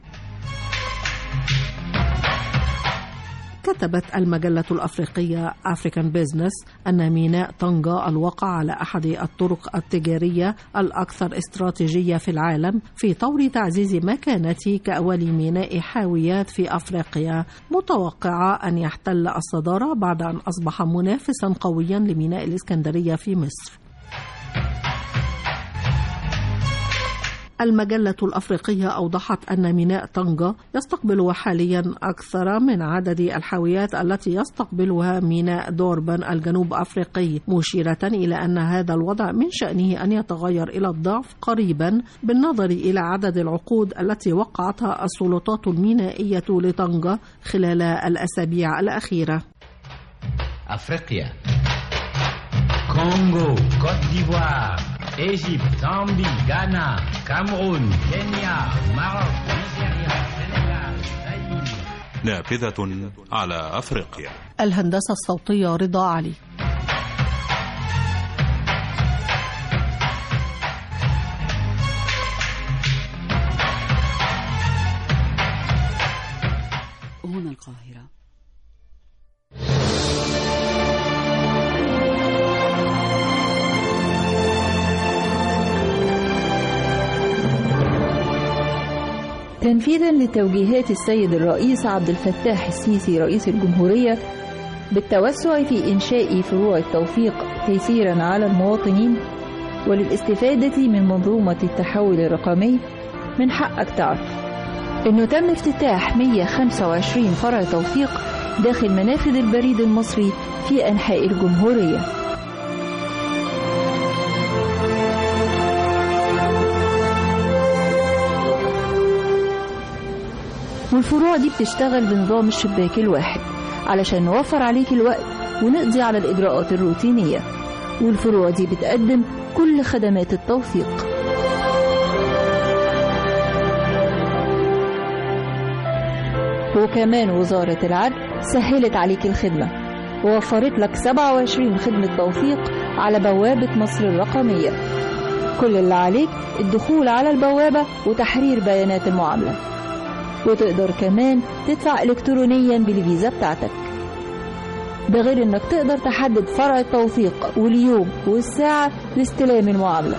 [SPEAKER 8] كتبت المجلة الأفريقية أفريكان بيزنس أن ميناء طنجة الواقع على أحد الطرق التجارية الأكثر استراتيجية في العالم في طور تعزيز مكانته كأول ميناء حاويات في أفريقيا متوقعة أن يحتل الصدارة بعد أن أصبح منافسا قويا لميناء الإسكندرية في مصر المجلة الأفريقية أوضحت أن ميناء طنجة يستقبل حاليا أكثر من عدد الحاويات التي يستقبلها ميناء دوربان الجنوب أفريقي مشيرة إلى أن هذا الوضع من شأنه أن يتغير إلى الضعف قريبا بالنظر إلى عدد العقود التي وقعتها السلطات المينائية لطنجة خلال الأسابيع الأخيرة
[SPEAKER 6] أفريقيا كونغو كوت ديفوار إيجيبت زامبي غانا كاميرون كينيا ماروك نيجيريا سنغال زاير
[SPEAKER 7] نافذة على أفريقيا
[SPEAKER 8] الهندسة الصوتية رضا علي
[SPEAKER 1] هنا القاهرة
[SPEAKER 9] تنفيذا لتوجيهات السيد الرئيس عبد الفتاح السيسي رئيس الجمهورية بالتوسع في إنشاء فروع التوثيق تيسيرا على المواطنين وللاستفادة من منظومة التحول الرقمي من حقك تعرف إنه تم افتتاح 125 فرع توثيق داخل منافذ البريد المصري في أنحاء الجمهورية والفروع دي بتشتغل بنظام الشباك الواحد علشان نوفر عليك الوقت ونقضي على الإجراءات الروتينية والفروع دي بتقدم كل خدمات التوثيق وكمان وزارة العدل سهلت عليك الخدمة ووفرت لك 27 خدمة توثيق على بوابة مصر الرقمية كل اللي عليك الدخول على البوابة وتحرير بيانات المعاملة وتقدر كمان تدفع إلكترونيا بالفيزا بتاعتك ده غير انك تقدر تحدد فرع التوثيق واليوم والساعة لاستلام المعاملة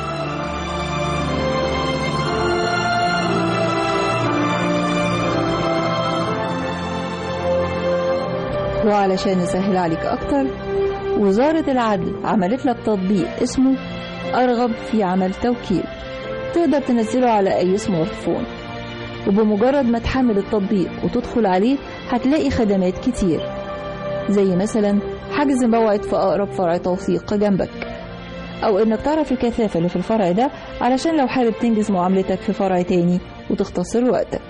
[SPEAKER 9] وعلشان نسهل عليك أكتر وزارة العدل عملت لك تطبيق اسمه أرغب في عمل توكيل تقدر تنزله على أي سمارت فون وبمجرد ما تحمل التطبيق وتدخل عليه هتلاقي خدمات كتير زي مثلا حجز موعد في أقرب فرع توثيق جنبك أو إنك تعرف الكثافة اللي في الفرع ده علشان لو حابب تنجز معاملتك في فرع تاني وتختصر وقتك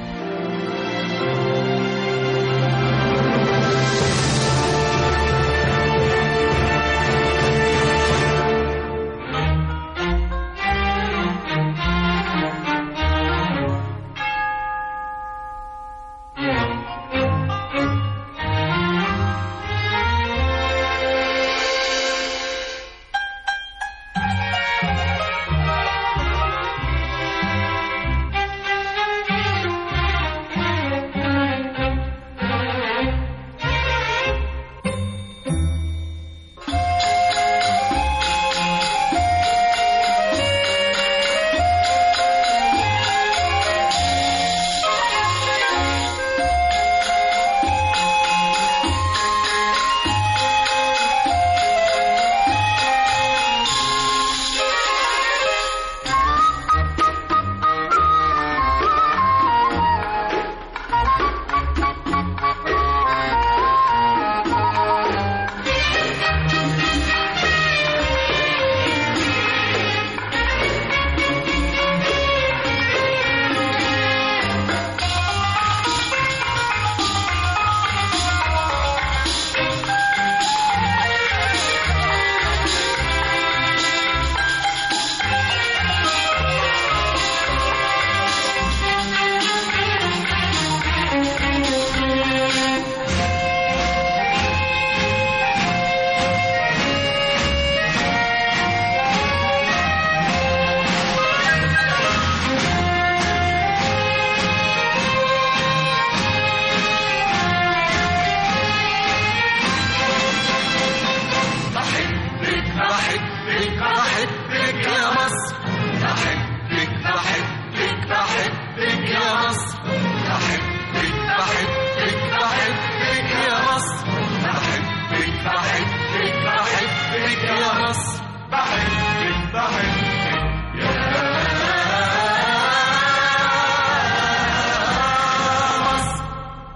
[SPEAKER 3] بحبك بحبك بحبك يا مصر بحبك بحبك بحبك يا مصر بحبك بحبك بحبك يا مصر بحبك بحبك بحبك يا مصر بحبك بحبك يا مصر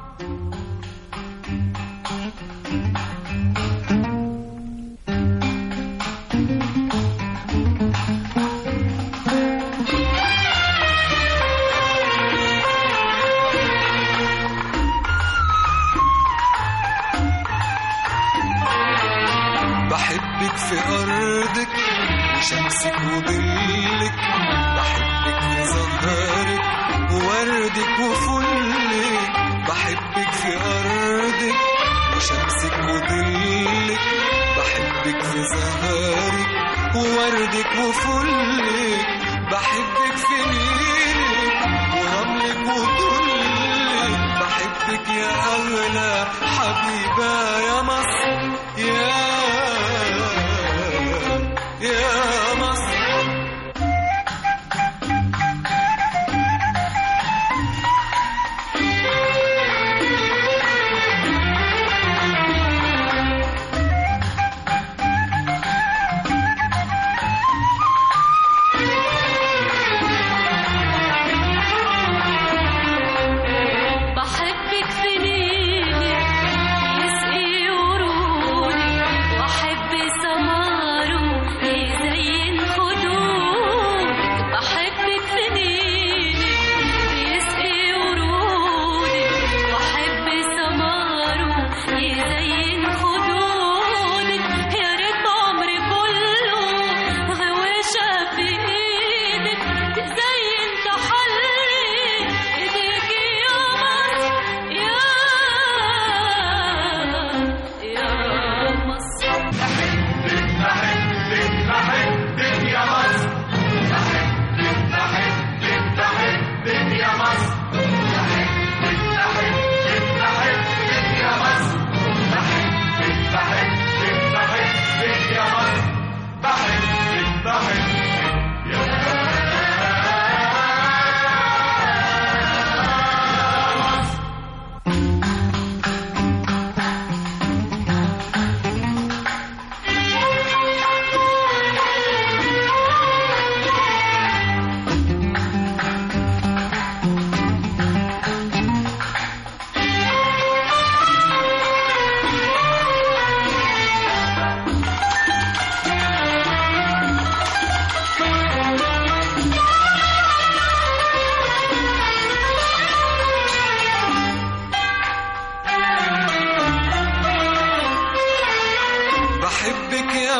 [SPEAKER 10] بحبك في أرضك وشمسك وظلك بحبك في زهرك ووردك وفلك بحبك في أرضك وشمسك وظلك بحبك في زهرك ووردك وفلك بحبك في نيلك ورملك وطلك بحبك يا أغلى حبيبة يا مصر يا يا مصر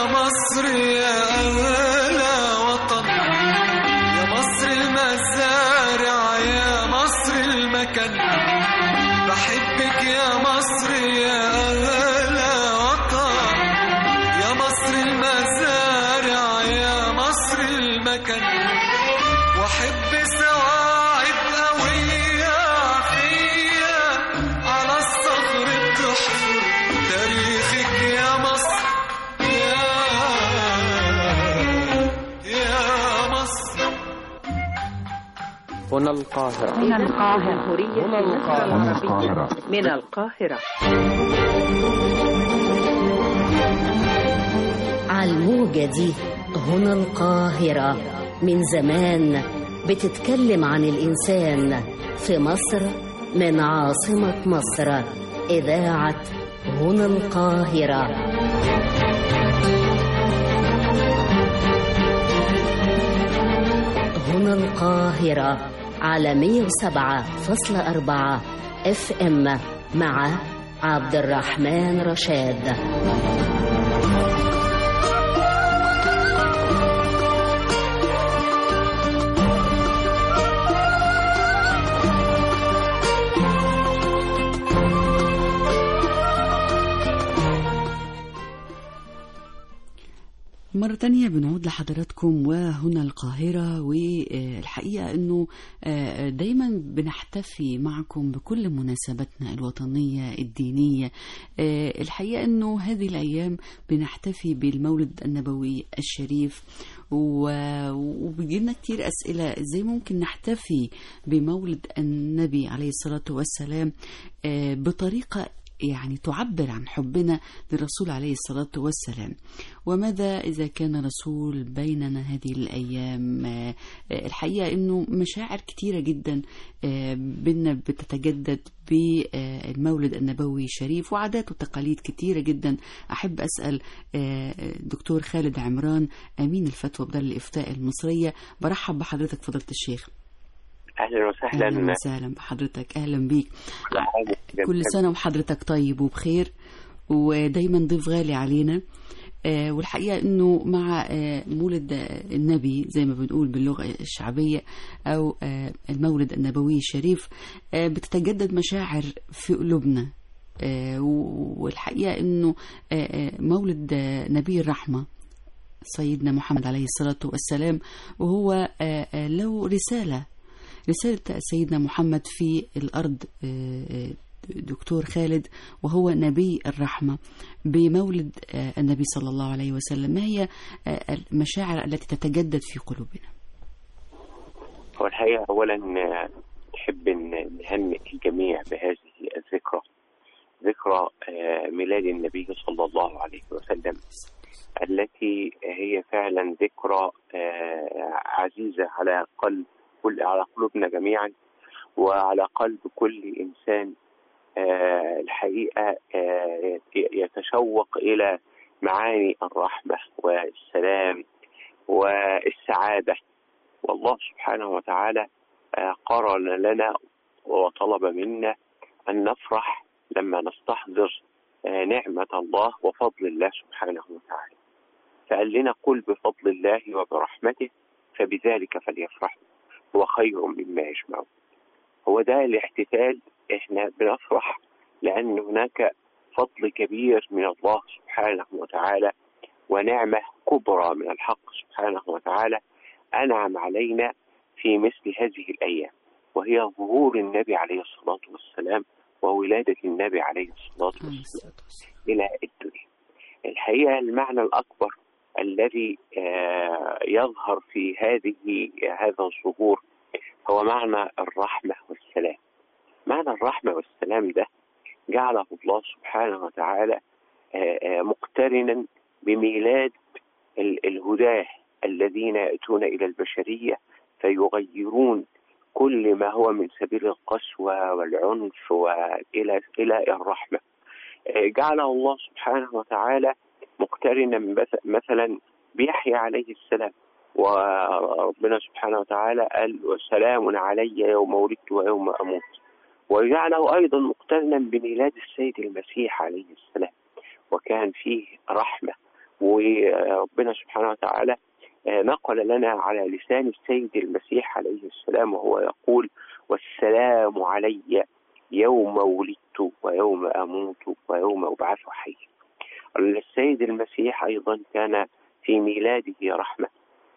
[SPEAKER 10] مصر يا أغلى وطن يا مصر المزارع يا مصر المكان بحبك يا مصر يا أغلى وطن يا مصر المزارع يا مصر المكان واحب سواعد قوية فيا على الصخر بتحفر تاريخك يا مصر يا يا مصر
[SPEAKER 11] هنا القاهرة
[SPEAKER 12] هنا القاهرة
[SPEAKER 11] هنا القاهرة
[SPEAKER 12] من القاهرة
[SPEAKER 13] على الموجة دي هنا القاهرة من زمان بتتكلم عن الإنسان في مصر من عاصمة مصر إذاعة هنا القاهرة هنا القاهرة على 107.4 اف ام مع عبد الرحمن رشاد
[SPEAKER 1] مرة تانية بنعود لحضراتكم وهنا القاهرة والحقيقة أنه آه، دايما بنحتفي معكم بكل مناسباتنا الوطنية الدينية آه، الحقيقة أنه هذه الأيام بنحتفي بالمولد النبوي الشريف و- وبيجيلنا كتير أسئلة إزاي ممكن نحتفي بمولد النبي عليه الصلاة والسلام آه، بطريقة يعني تعبر عن حبنا للرسول عليه الصلاة والسلام وماذا إذا كان رسول بيننا هذه الأيام آه، آه، الحقيقة أنه مشاعر كتيرة جدا آه، بينا بتتجدد بالمولد النبوي الشريف وعادات وتقاليد كتيرة جدا أحب أسأل آه، دكتور خالد عمران أمين الفتوى بدار الإفتاء المصرية برحب بحضرتك فضيلة الشيخ
[SPEAKER 14] اهلا وسهلا
[SPEAKER 1] أهلا وسهلا بحضرتك أهلا بيك
[SPEAKER 14] معاك.
[SPEAKER 1] كل سنة وحضرتك طيب وبخير ودايما ضيف غالي علينا آه، والحقيقة أنه مع آه، مولد آه، النبي زي ما بنقول باللغة الشعبية أو آه، المولد النبوي الشريف آه، بتتجدد مشاعر في قلوبنا آه، و- والحقيقة أنه آه، آه، مولد آه، نبي الرحمة سيدنا محمد عليه الصلاة والسلام وهو آه، آه، له رسالة رسالة سيدنا محمد في الأرض آه، آه، دكتور خالد وهو نبي الرحمة بمولد آه، النبي صلى الله عليه وسلم ما هي آه، المشاعر التي تتجدد في قلوبنا
[SPEAKER 14] هو الحقيقة أولا آه، نحب أن نهنئ الجميع بهذه الذكرى ذكرى آه، ميلاد النبي صلى الله عليه وسلم التي هي فعلا ذكرى آه، عزيزة على قلب كل على قلوبنا جميعا وعلى قلب كل إنسان آه، الحقيقة آه، يتشوق إلى معاني الرحمة والسلام والسعادة والله سبحانه وتعالى آه، قرن لنا وطلب منا أن نفرح لما نستحضر آه، نعمة الله وفضل الله سبحانه وتعالى فقال لنا قل بفضل الله وبرحمته فبذلك فليفرحوا هو خير مما يجمعون هو ده الاحتفال احنا بنفرح لأن هناك فضل كبير من الله سبحانه وتعالى ونعمة كبرى من الحق سبحانه وتعالى أنعم علينا في مثل هذه الأيام وهي ظهور النبي عليه الصلاة والسلام وولادة النبي عليه الصلاة والسلام إلى الدنيا الحقيقة المعنى الأكبر الذي آه، يظهر في هذه هذا الظهور هو معنى الرحمة والسلام معنى الرحمة والسلام ده جعله الله سبحانه وتعالى آه، آه، مقترنا بميلاد ال- الهداة الذين يأتون إلى البشرية فيغيرون كل ما هو من سبيل القسوة والعنف وإلى إلى الرحمة آه، جعله الله سبحانه وتعالى مقترنا مث- مثلا بيحيى عليه السلام وربنا سبحانه وتعالى قال وسلام علي يوم ولدت ويوم أموت وجعله أيضا مقترنا بميلاد السيد المسيح عليه السلام وكان فيه رحمة وربنا سبحانه وتعالى آه، نقل لنا على لسان السيد المسيح عليه السلام وهو يقول والسلام علي يوم ولدت ويوم أموت ويوم أبعث حيا السيد المسيح أيضا كان في ميلاده رحمة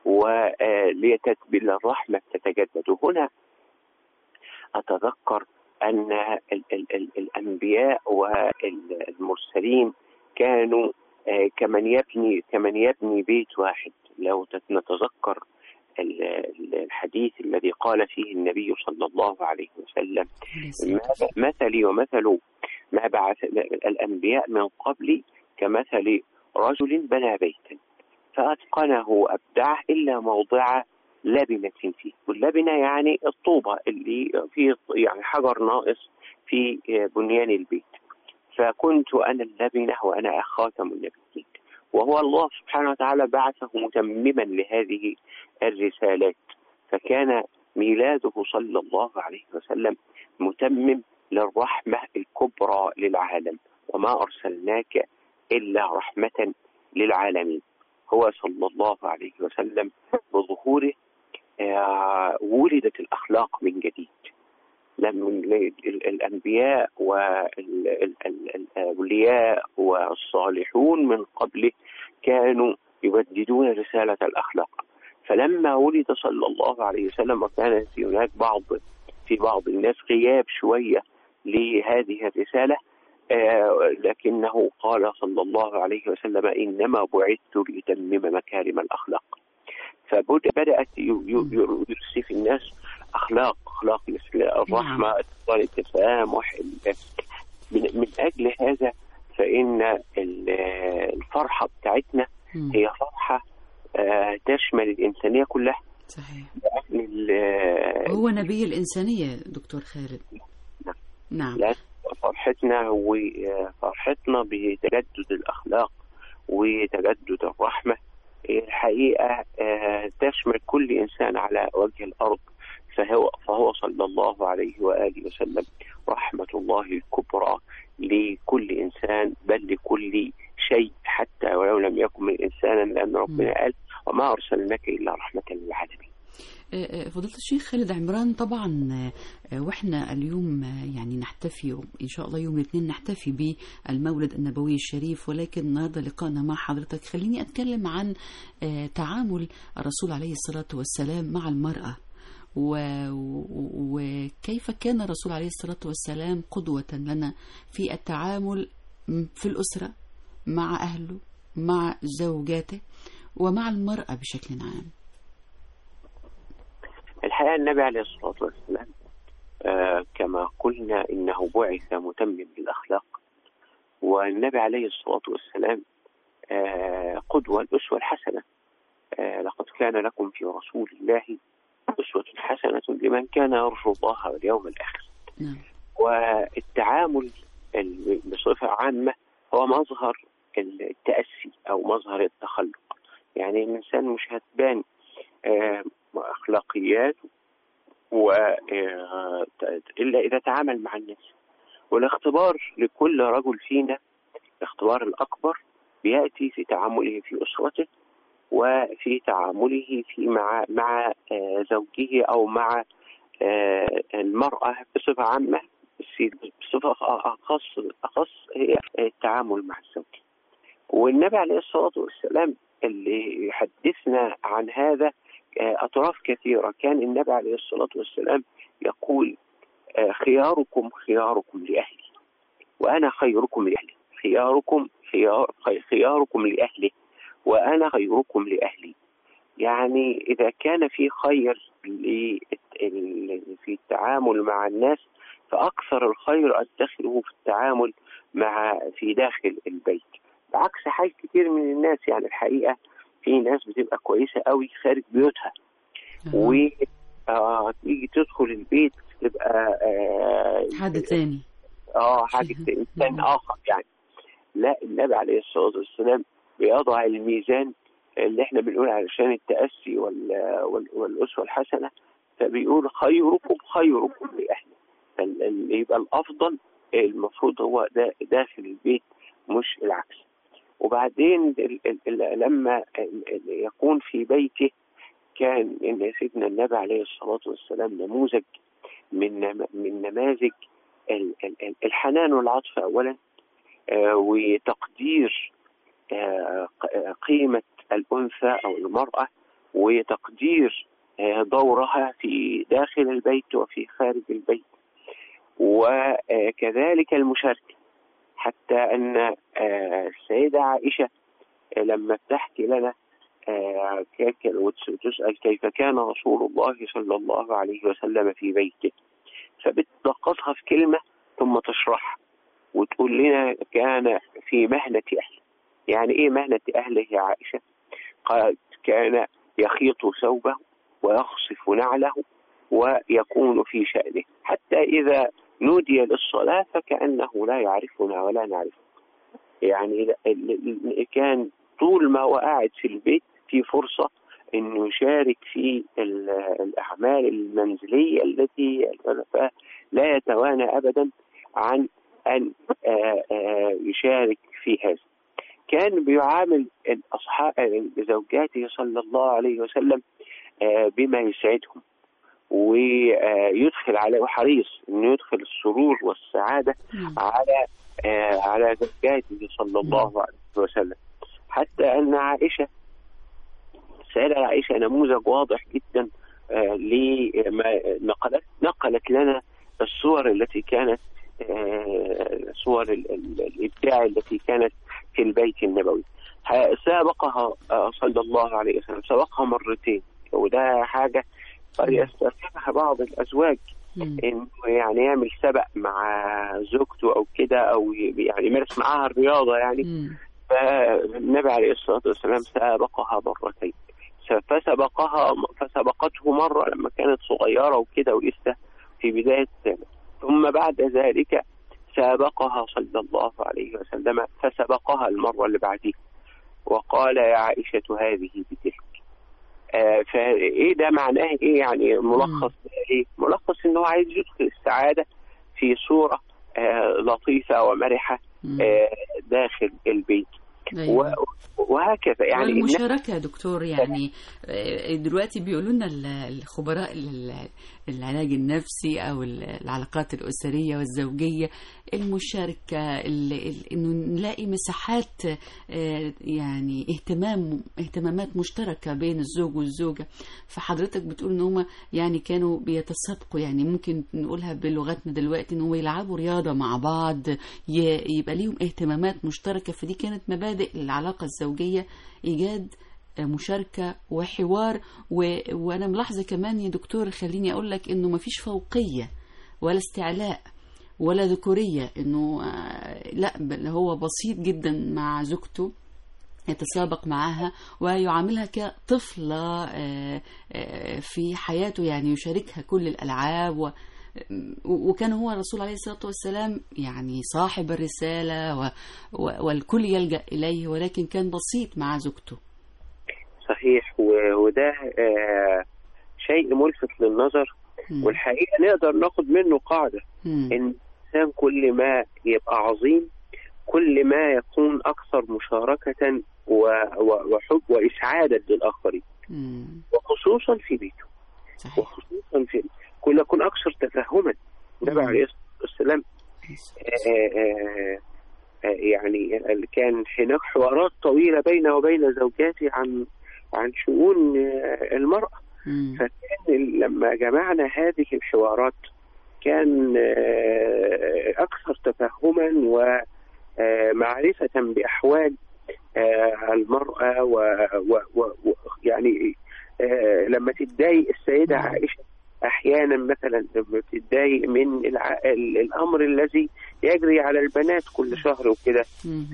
[SPEAKER 14] وللرحمة تتجدد هنا أتذكر أن ال- ال- ال- الأنبياء والمرسلين كانوا آه، كمن يبني كمن يبني بيت واحد لو تت- نتذكر ال- ال- الحديث الذي قال فيه النبي صلى الله عليه وسلم ما- مثلي ومثل ما بعث الأنبياء من قبلي كمثل رجل بنى بيتا فأتقنه أبدعه إلا موضع لبنة فيه واللبنة يعني الطوبة اللي فيه يعني حجر ناقص في بنيان البيت فكنت أنا اللبنة وأنا خاتم النبيين وهو الله سبحانه وتعالى بعثه متمما لهذه الرسالات فكان ميلاده صلى الله عليه وسلم متمم للرحمة الكبرى للعالم وما أرسلناك إلا رحمة للعالمين هو صلى الله عليه وسلم بظهوره آه، ولدت الأخلاق من جديد لما ال- ال- الأنبياء والأولياء والصالحون من قبله كانوا يجددون رسالة الأخلاق فلما ولد صلى الله عليه وسلم وكان في هناك بعض في بعض الناس غياب شوية لهذه الرسالة آه، لكنه قال صلى الله عليه وسلم إنما بعثت لأتمم مكارم الأخلاق فبدأت يرسي في الناس أخلاق أخلاق مثل الرحمة اتصال التسامح ال- من, من أجل هذا فإن ال- الفرحة بتاعتنا هي فرحة آه، تشمل الإنسانية كلها
[SPEAKER 1] صحيح
[SPEAKER 14] ال-
[SPEAKER 1] هو نبي الإنسانية دكتور خالد نعم
[SPEAKER 14] لا فرحتنا وفرحتنا بتجدد الأخلاق وتجدد الرحمة الحقيقة آه، تشمل كل إنسان على وجه الأرض فهو, فهو صلى الله عليه وآله وسلم رحمة الله الكبرى لكل إنسان بل لكل شيء حتى ولو لم يكن من إنسانا لأن ربنا قال وما أرسلناك إلا رحمة للعالمين
[SPEAKER 1] آه، آه، فضيلة الشيخ خالد عمران طبعا آه، واحنا اليوم آه، يعني نحتفي ان شاء الله يوم الاثنين نحتفي بالمولد النبوي الشريف ولكن النهارده لقائنا مع حضرتك خليني اتكلم عن آه، تعامل الرسول عليه الصلاة والسلام مع المرأة و- و- وكيف كان الرسول عليه الصلاة والسلام قدوة لنا في التعامل م- في الأسرة مع أهله مع زوجاته ومع المرأة بشكل عام
[SPEAKER 14] الحقيقة النبي عليه الصلاة والسلام آه كما قلنا إنه بعث متمم للأخلاق والنبي عليه الصلاة والسلام آه قدوة الأسوة الحسنة آه لقد كان لكم في رسول الله أسوة حسنة لمن كان يرجو الله واليوم الآخر
[SPEAKER 1] نعم.
[SPEAKER 14] والتعامل ال- بصفة عامة هو مظهر التأسي أو مظهر التخلق يعني الإنسان مش هتبان آه، أخلاقيات و آه، إلا إذا تعامل مع الناس والاختبار لكل رجل فينا الاختبار الأكبر بيأتي في تعامله في أسرته وفي تعامله في مع مع آه، زوجه أو مع آه، المرأة بصفة عامة بس- بصفة أخص أخص هي التعامل مع الزوج والنبي عليه الصلاة والسلام اللي يحدثنا عن هذا آه، أطراف كثيرة كان النبي عليه الصلاة والسلام يقول آه، خياركم خياركم لأهلي وأنا خيركم لأهلي خياركم خيار خي- خياركم لأهله وأنا خيركم لأهلي يعني إذا كان في خير ل- ال- في التعامل مع الناس فأكثر الخير أدخره في التعامل مع في داخل البيت بعكس حال كتير من الناس يعني الحقيقة في ناس بتبقى كويسة قوي خارج بيوتها و آه تيجي تدخل البيت تبقى آه
[SPEAKER 1] حد تاني
[SPEAKER 14] اه حاجة إنسان آخر يعني لا النبي عليه الصلاة والسلام بيضع الميزان اللي احنا بنقول علشان التأسي وال... وال... والأسوة الحسنة فبيقول خيركم خيركم لأهله فاللي يبقى الأفضل المفروض هو دا داخل البيت مش العكس وبعدين ال- ال- ال- لما ال- ال- يكون في بيته كان ان سيدنا النبي عليه الصلاه والسلام نموذج من نم- من نماذج ال- ال- ال- الحنان والعطف اولا آه، وتقدير آه، ق- آه، قيمه الانثى او المراه وتقدير آه، دورها في داخل البيت وفي خارج البيت وكذلك المشاركه حتى ان آه، السيده عائشه آه، لما بتحكي لنا آه، كيف- وتسأل كيف كان رسول الله صلى الله عليه وسلم في بيته فبتلخصها في كلمة ثم تشرحها وتقول لنا كان في مهنة أهله يعني إيه مهنة أهله يا عائشة قالت كان يخيط ثوبه ويخصف نعله ويكون في شأنه حتى إذا نودي للصلاة فكأنه لا يعرفنا ولا نعرفه يعني ال- ال- ال- كان طول ما هو قاعد في البيت في فرصة انه يشارك في ال- الاعمال المنزلية التي لا يتوانى ابدا عن ان آه، آه، يشارك في هذا كان بيعامل الاصحاب زوجاته صلى الله عليه وسلم آه، بما يسعدهم ويدخل عليه وحريص انه يدخل السرور والسعاده على آه، على زوجاته صلى الله عليه وسلم حتى ان عائشه سيدة عائشه نموذج واضح جدا آه، لما نقلت نقلت لنا الصور التي كانت آه، صور ال- ال- الابداع التي كانت في البيت النبوي ه- سابقها آه، صلى الله عليه وسلم سبقها مرتين وده حاجه قد يستخدمها بعض الازواج انه يعني يعمل سبق مع زوجته او كده او ي- يعني يمارس معاها الرياضه يعني فالنبي عليه الصلاه والسلام سابقها مرتين س- فسبقها فسبقته مره لما كانت صغيره وكده ولسه في بدايه سنه ثم بعد ذلك سابقها صلى الله عليه وسلم فسبقها المره اللي بعديها وقال يا عائشه هذه بتلك آه، فايه ده معناه ايه يعني ملخص ايه ملخص ان هو عايز يدخل السعاده في صوره آه، لطيفه ومرحه آه، داخل البيت
[SPEAKER 1] أيوة.
[SPEAKER 14] و- وهكذا يعني الناس-
[SPEAKER 1] والمشاركة يا دكتور يعني آه، دلوقتي بيقولوا لنا ال- الخبراء ال- العلاج النفسي أو ال- العلاقات الأسرية والزوجية المشاركة ال- ال- إنه نلاقي مساحات آه، يعني اهتمام اهتمامات مشتركة بين الزوج والزوجة فحضرتك بتقول إن هما يعني كانوا بيتسابقوا يعني ممكن نقولها بلغتنا دلوقتي إن هو يلعبوا رياضة مع بعض ي- يبقى ليهم اهتمامات مشتركة فدي كانت مبادئ العلاقة الزوجية إيجاد مشاركة وحوار و... وأنا ملاحظة كمان يا دكتور خليني أقول لك إنه مفيش فوقية ولا استعلاء ولا ذكورية إنه آه، لا بل هو بسيط جدا مع زوجته يتسابق معها ويعاملها كطفلة آه، آه، في حياته يعني يشاركها كل الألعاب و... وكان هو الرسول عليه الصلاة والسلام يعني صاحب الرسالة و... و... والكل يلجأ إليه ولكن كان بسيط مع زوجته
[SPEAKER 14] صحيح و- وده آه، شيء ملفت للنظر والحقيقه نقدر ناخد منه قاعده ان الانسان كل ما يبقى عظيم كل ما يكون اكثر مشاركه و- و- وحب واسعادا للاخرين وخصوصا في بيته وخصوصا في كل يكون اكثر تفهما النبي عليه الصلاه والسلام آه، آه، آه، يعني كان هناك حوارات طويله بينه وبين زوجاته عن عن شؤون آه، المراه فكان لما جمعنا هذه الحوارات كان آه، أكثر تفهما ومعرفة بأحوال آه، المرأة ويعني لما تتضايق السيدة عائشة أحيانا مثلا لما تتضايق من الع- ال- الأمر الذي يجري على البنات كل شهر وكده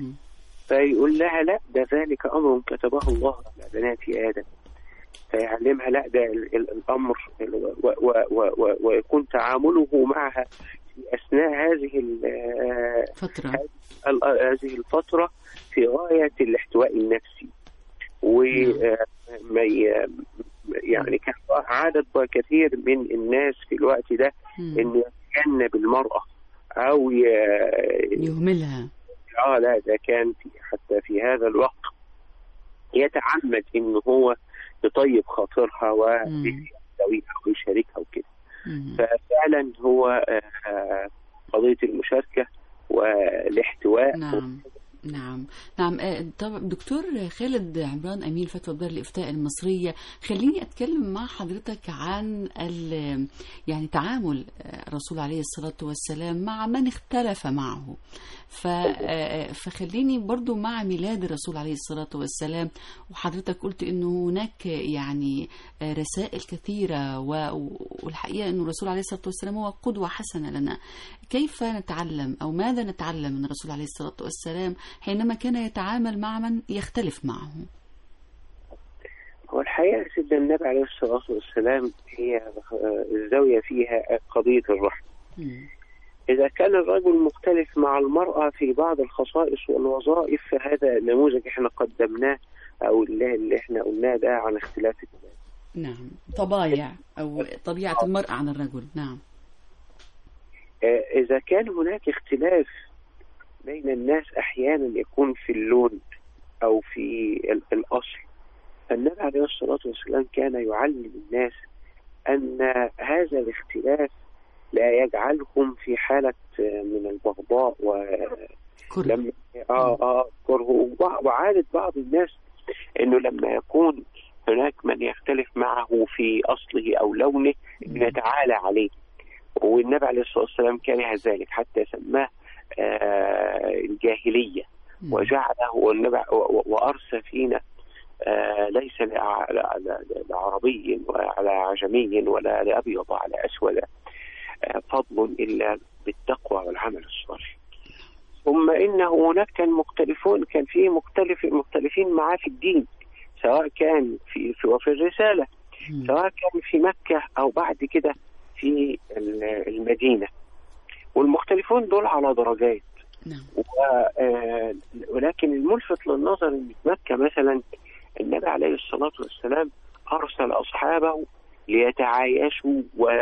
[SPEAKER 14] فيقول لها لا ده ذلك أمر كتبه الله على بنات آدم فيعلمها لا ده ال- ال- الامر و- و- و- و- ويكون تعامله معها في اثناء هذه ال-
[SPEAKER 1] فترة
[SPEAKER 14] ال- هذه الفتره في غايه الاحتواء النفسي وما يعني كان عدد كثير من الناس في الوقت ده انه يتجنب المراه او ي-
[SPEAKER 1] يهملها
[SPEAKER 14] اه لا ده كان في حتى في هذا الوقت يتعمد ان هو يطيب خاطرها ويساويها ويشاركها وكده ففعلا هو آه، قضيه المشاركه والاحتواء
[SPEAKER 1] نعم نعم نعم آه، طب دكتور خالد عمران امين فتوى دار الافتاء المصريه خليني اتكلم مع حضرتك عن ال- يعني تعامل آه، الرسول عليه الصلاه والسلام مع من اختلف معه ف آه، فخليني برضو مع ميلاد الرسول عليه الصلاه والسلام وحضرتك قلت انه هناك يعني آه، رسائل كثيره و- والحقيقه انه الرسول عليه الصلاه والسلام هو قدوه حسنه لنا كيف نتعلم او ماذا نتعلم من الرسول عليه الصلاه والسلام حينما كان يتعامل مع من يختلف معه
[SPEAKER 14] هو الحقيقة سيدنا النبي عليه الصلاة والسلام هي آه، الزاوية فيها قضية الرحمة إذا كان الرجل مختلف مع المرأة في بعض الخصائص والوظائف فهذا نموذج احنا قدمناه أو اللي, اللي احنا قلناه ده عن اختلاف الناس
[SPEAKER 1] نعم طبايع او طبيعه المراه عن الرجل نعم
[SPEAKER 14] آه، إذا كان هناك اختلاف بين الناس أحيانا يكون في اللون أو في ال- الأصل فالنبي عليه الصلاة والسلام كان يعلم الناس أن هذا الاختلاف لا يجعلهم في حالة آه، من البغضاء و لما اه اه كره وبع- وعادة بعض الناس انه لما يكون هناك من يختلف معه في اصله او لونه انه يتعالى عليه والنبي عليه الصلاه والسلام كره ذلك حتى سماه آه الجاهليه وجعله والنبي و- و- وارسى فينا آه ليس لع- ل- ل- لعربي ولا عجمي ولا لابيض على اسود آه فضل الا بالتقوى والعمل الصالح ثم انه هناك كان مختلفون كان في مختلف مختلفين معاه في الدين سواء كان في في وفي الرساله سواء كان في مكه او بعد كده في ال- المدينه والمختلفون دول على درجات و آه، ولكن الملفت للنظر ان في مكه مثلا النبي عليه الصلاه والسلام ارسل اصحابه ليتعايشوا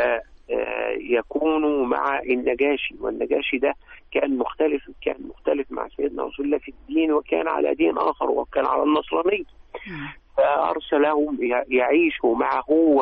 [SPEAKER 14] ويكونوا مع النجاشي والنجاشي ده كان مختلف كان مختلف مع سيدنا رسول الله في الدين وكان على دين اخر وكان على النصرانيه فارسلهم ي- يعيشوا معه و-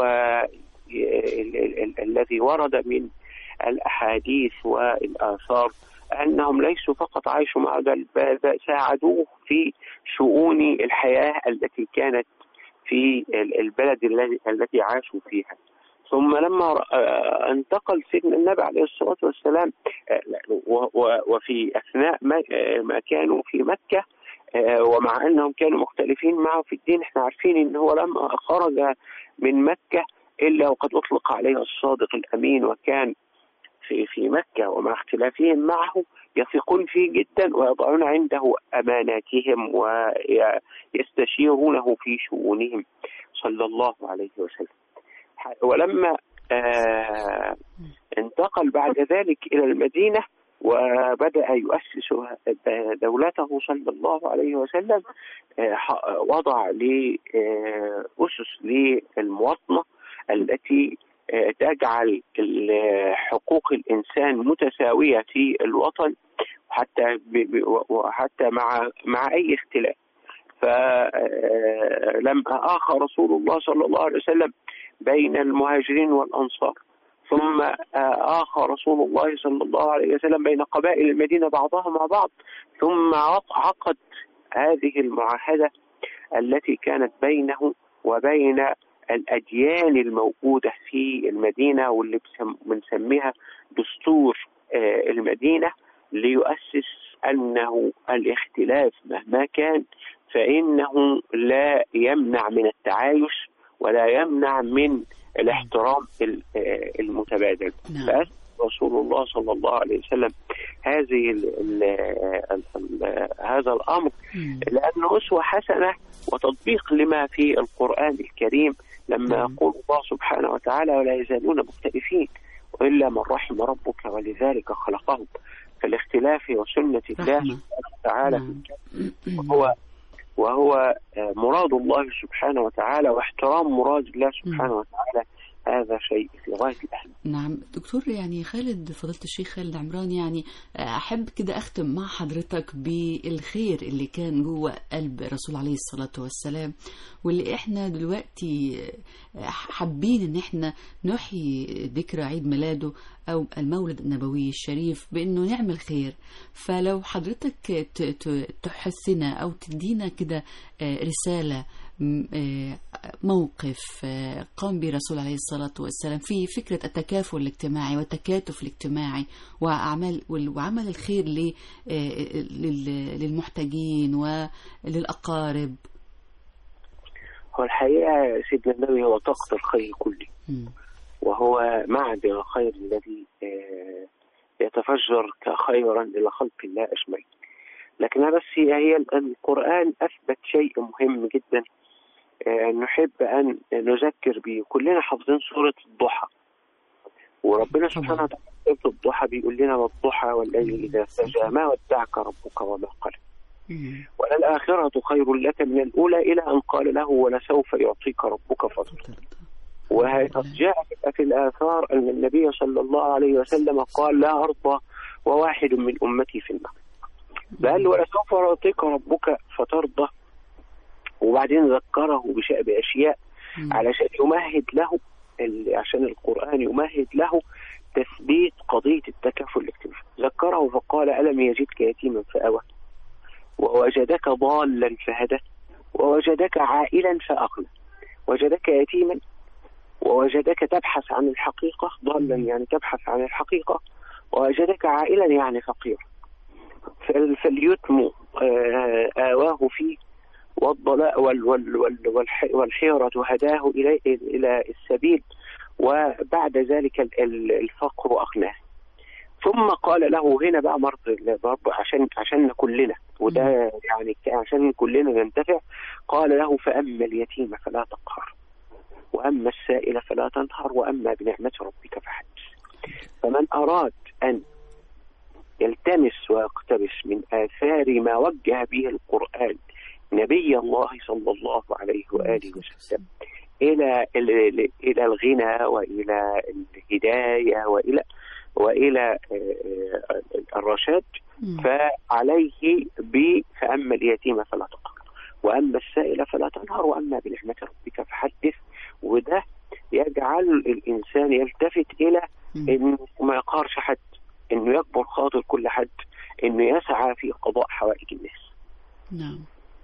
[SPEAKER 14] ال- ال- ال- الذي ورد من الاحاديث والاثار انهم ليسوا فقط عاشوا معه بل بل ساعدوه في شؤون الحياه التي كانت في ال- البلد الذي التي عاشوا فيها ثم لما آه، انتقل سيدنا النبي عليه الصلاه والسلام آه، و- و- وفي اثناء ما آه، ما كانوا في مكه آه، ومع انهم كانوا مختلفين معه في الدين احنا عارفين ان هو لما خرج من مكه الا وقد اطلق عليه الصادق الامين وكان في في مكه ومع اختلافهم معه يثقون فيه جدا ويضعون عنده اماناتهم ويستشيرونه في شؤونهم صلى الله عليه وسلم ح- ولما آه انتقل بعد ذلك الى المدينه وبدا يؤسس دولته صلى الله عليه وسلم آه، ح- وضع لأسس للمواطنة التي آه، تجعل ال- حقوق الإنسان متساوية في الوطن حتى ب- ب- وحتى مع مع أي اختلاف فلم آخى رسول الله صلى الله عليه وسلم بين المهاجرين والأنصار ثم آه، آخى رسول الله صلى الله عليه وسلم بين قبائل المدينة بعضها مع بعض ثم عق- عقد هذه المعاهدة التي كانت بينه وبين الأديان الموجودة في المدينة واللي بسم- بنسميها دستور آه، المدينة ليؤسس أنه الاختلاف مهما كان فإنه لا يمنع من التعايش ولا يمنع من الاحترام ال- آه، المتبادل فأسس رسول الله صلى الله عليه وسلم هذه ال ال ال ال هذا الأمر لأنه أسوة حسنة وتطبيق لما في القرآن الكريم لما يقول الله سبحانه وتعالى ولا يزالون مختلفين وإلا من رحم ربك ولذلك خلقهم فالاختلاف وسنة الله سبحانه وتعالى وهو وهو آه، مراد الله سبحانه وتعالى واحترام مراد الله سبحانه وتعالى هذا شيء في غاية الأهمية
[SPEAKER 1] نعم دكتور يعني خالد فضيلة الشيخ خالد عمران يعني أحب كده أختم مع حضرتك بالخير اللي كان جوه قلب الرسول عليه الصلاة والسلام واللي احنا دلوقتي حابين ان احنا نحيي ذكرى عيد ميلاده او المولد النبوي الشريف بانه نعمل خير فلو حضرتك ت- ت- تحسنا او تدينا كده آه، رسالة م- آه، موقف آه، قام به الرسول عليه الصلاة والسلام في فكرة التكافل الاجتماعي والتكاتف الاجتماعي وأعمال وال- وعمل الخير ل- آه، لل- للمحتاجين وللأقارب
[SPEAKER 14] هو الحقيقة سيدنا النبي هو طاقة الخير كله وهو معدن الخير الذي آه، يتفجر كخيرا إلى خلق الله أجمعين لكنها بس هي هي القرآن أثبت شيء مهم جدا آه، نحب أن نذكر به كلنا حافظين سورة الضحى وربنا سبحانه وتعالى في سورة الضحى بيقول لنا والضحى والليل إذا سجى ما ودعك ربك وما قلى وللآخرة خير لك من الأولى إلى أن قال له ولسوف يعطيك ربك فترضى وقد جاء في الآثار أن النبي صلى الله عليه وسلم قال لا أرضى وواحد من أمتي في النار بل ولسوف يعطيك ربك فترضى وبعدين ذكره بش- بأشياء علشان يمهد له ال- عشان القرآن يمهد له تثبيت قضية التكافل الاجتماعي ذكره فقال ألم يجدك يتيما فأوى ووجدك ضالا فهدى ووجدك عائلا فأغنى وجدك يتيما ووجدك تبحث عن الحقيقة ضالا يعني تبحث عن الحقيقة ووجدك عائلا يعني فقيرا فال- فاليتم آه، آواه فيه والضلاء وال وال وال والح- والحيرة هداه إلى إلى السبيل وبعد ذلك ال- ال- الفقر أغناه ثم قال له هنا بقى مرض برضه عشان عشان كلنا وده يعني عشان كلنا ننتفع قال له فأما اليتيم فلا تقهر وأما السائل فلا تنهر وأما بنعمة ربك فحدث فمن أراد أن يلتمس ويقتبس من آثار ما وجه به القرآن نبي الله صلى الله عليه وآله وسلم إلى إلى إلى الغنى وإلى الهداية وإلى وإلى آه، آه، الرشاد فعليه ب فأما اليتيم فلا تقهر وأما السائل فلا تنهر وأما بنعمة ربك فحدث وده يجعل الإنسان يلتفت إلى إنه ما يقهرش حد إنه يكبر خاطر كل حد إنه يسعى في قضاء حوائج الناس
[SPEAKER 1] نعم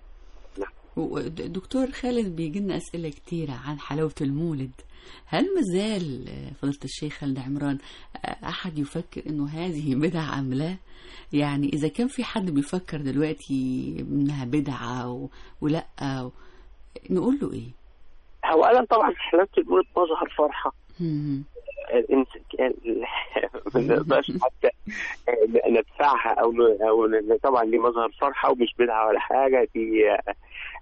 [SPEAKER 1] دكتور خالد بيجي لنا أسئلة كتيرة عن حلاوة المولد هل مازال آه، فضيلة الشيخ خالد عمران آه، أحد يفكر إنه هذه بدعة أم لا؟ يعني إذا كان في حد بيفكر دلوقتي إنها بدعة و... ولا و... نقول له إيه؟
[SPEAKER 14] أولا طبعا حلاوة المولد مظهر فرحة
[SPEAKER 1] مم.
[SPEAKER 14] الإنس- ال- ما نقدرش حتى ندفعها او ن- او ن- طبعا دي مظهر فرحه ومش بدعه ولا حاجه دي آه،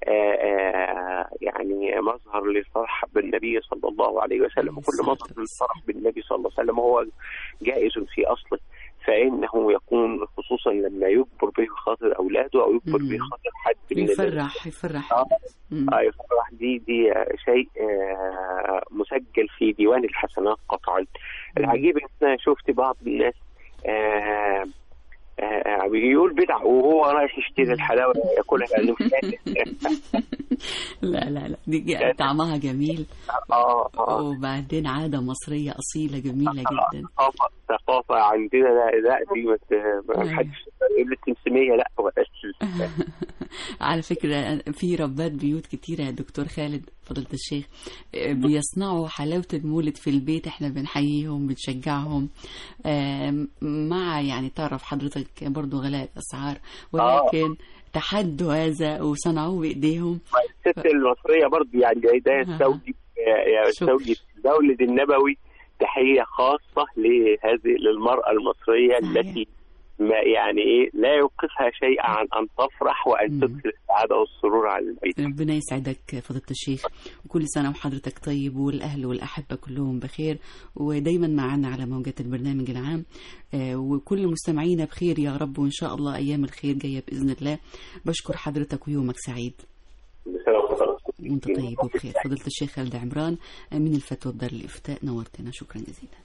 [SPEAKER 14] آه، يعني مظهر للفرح بالنبي صلى الله عليه وسلم وكل مظهر للفرح بالنبي صلى الله عليه وسلم هو جائز في اصله فانه يكون خصوصا لما يكبر به خاطر اولاده او يكبر به خاطر حد من الناس.
[SPEAKER 1] يفرح يفرح
[SPEAKER 14] اه آه، يفرح دي دي آه، شيء آه، مسجل في ديوان الحسنات قطعا العجيب ان انا شفت بعض الناس آه، آه، بيقول بدعة وهو رايح يشتري الحلاوة ياكلها لأنه مش قادر.
[SPEAKER 1] لا لا لا دي طعمها جميل
[SPEAKER 14] اه اه
[SPEAKER 1] وبعدين عادة مصرية أصيلة جميلة جدا
[SPEAKER 14] ثقافة ثقافة عندنا لا لا دي ما ت- ما حدش يقول لي التمسمية لا بلاش
[SPEAKER 1] على فكرة في ربات بيوت كتيرة يا دكتور خالد فضيلة الشيخ آه، بيصنعوا حلاوة المولد في البيت احنا بنحييهم بنشجعهم آم، مع يعني تعرف حضرتك برضو غلاء الأسعار ولكن تحدوا هذا وصنعوه بإيديهم
[SPEAKER 14] الست المصرية برضه يعني ده يستوجب يستوجب المولد النبوي تحية خاصة لهذه للمرأة المصرية التي ما يعني ايه لا يوقفها شيء عن ان تفرح وان تدخل السعادة والسرور على البيت
[SPEAKER 1] ربنا يسعدك فضيلة الشيخ وكل سنة وحضرتك طيب والأهل والأحبة كلهم بخير ودايما معنا على موجات البرنامج العام آه، وكل مستمعينا بخير يا رب وإن شاء الله أيام الخير جاية بإذن الله بشكر حضرتك ويومك سعيد
[SPEAKER 14] بسلام وحضرتك
[SPEAKER 1] وانت طيب وبخير فضيلة الشيخ خالد عمران من الفتوى بدار الإفتاء نورتنا شكرا جزيلا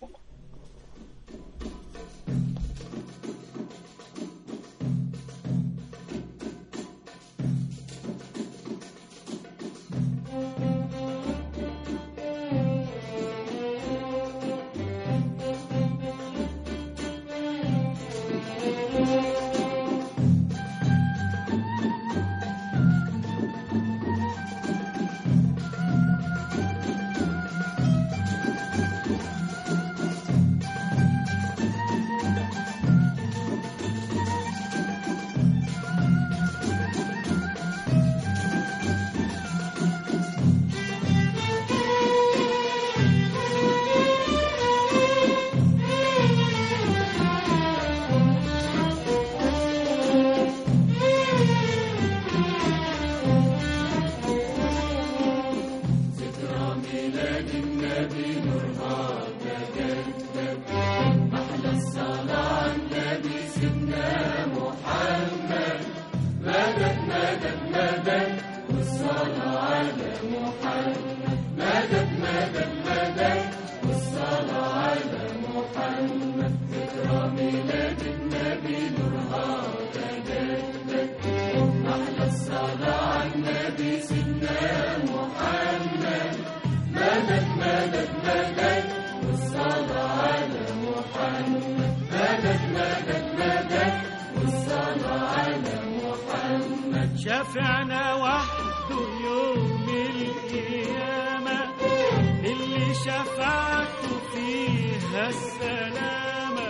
[SPEAKER 3] ذكرى ميلاد النبي نورها تجدد أحلى الصلاة على النبي سيدنا محمد مدد مدد مدد والصلاة على محمد مدد مدد مدد والصلاة على محمد ذكرى ميلاد النبي نورها تجدد أحلى الصلاة على النبي سيدنا محمد مدد مدد مدد والصلاة على محمد مدد مدد مدد والصلاة على محمد
[SPEAKER 15] شافعنا وحده يوم القيامة اللي شفعته فيها السلامة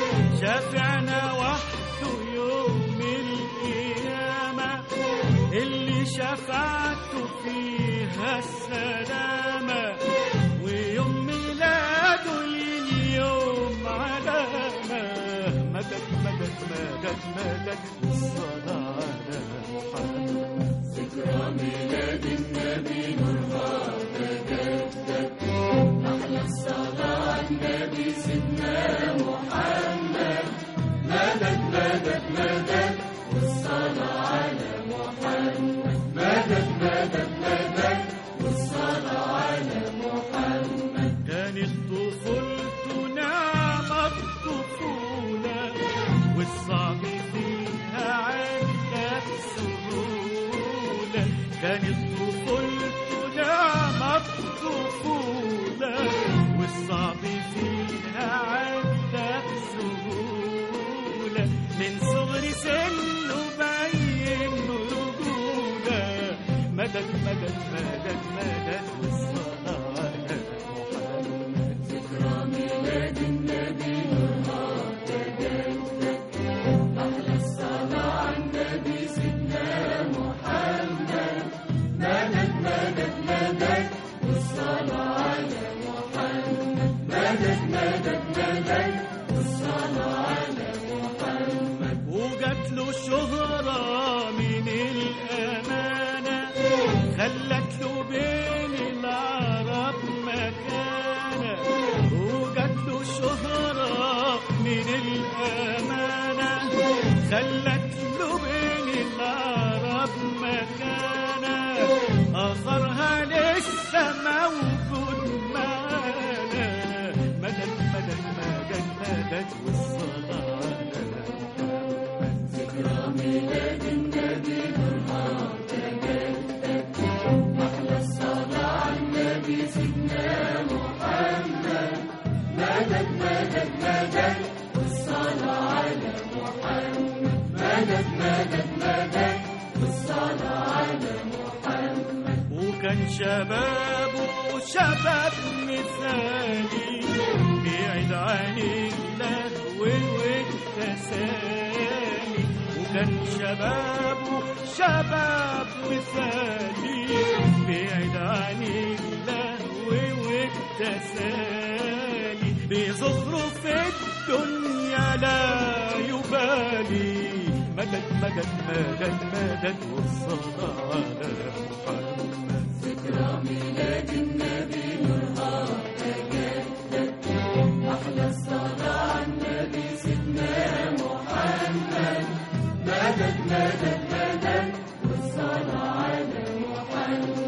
[SPEAKER 15] شافعنا وحده يوم القيامة اللي شفعته فيها السلامة ويوم ميلاده لليوم علامة مدد مدد مدد مدد والصلاة على محمد
[SPEAKER 3] ذكرى ميلاد النبي نورها تجدد أحلى الصلاة على النبي سيدنا محمد مدد مدد مدد والصلاة على محمد مدد مدد مدد والصلاة على محمد
[SPEAKER 15] كانت طفولته نعمة الطفولة والصعب فيها عدة سهولة كانت طفولته نعمة الطفولة والصعب فيها عدة سهولة من صغر سنه باين رجولة مدد مدد مدد مدد والصلاة على محمد
[SPEAKER 3] ذكرى ميلاد النبي نورها تجدد أحلى الصلاة على النبي سيدنا محمد مدد مدد مدد والصلاة على محمد مدد مدد مدد والصلاة على محمد
[SPEAKER 15] وجات له شهرة من الأمانة خلت له بين العرب مكانة وجات له شهرة من الأمانة خلت له بين العرب مكانة أثرها لسه موجود معانا مدد مدد مدد مدد والصلاة على محمد
[SPEAKER 3] ذكرى ميلاد النبي نورها تجدد أحلى الصلاة على النبي سيدنا محمد مدد مدد مدد والصلاة على محمد مدد مدد مدد والصلاة على محمد
[SPEAKER 15] وكان شبابه شباب مثالي بعيد عن اللهو والتسالي وكان شبابه شباب مثالي بعيد عن اللهو والتسالي بزخرف الدنيا لا يبالي مدد مدد مدد مدد والصلاة على محمد
[SPEAKER 3] ذكرى ميلاد النبي نورها تجدد أحلى الصلاة على النبي سيدنا محمد مدد مدد مدد والصلاة على محمد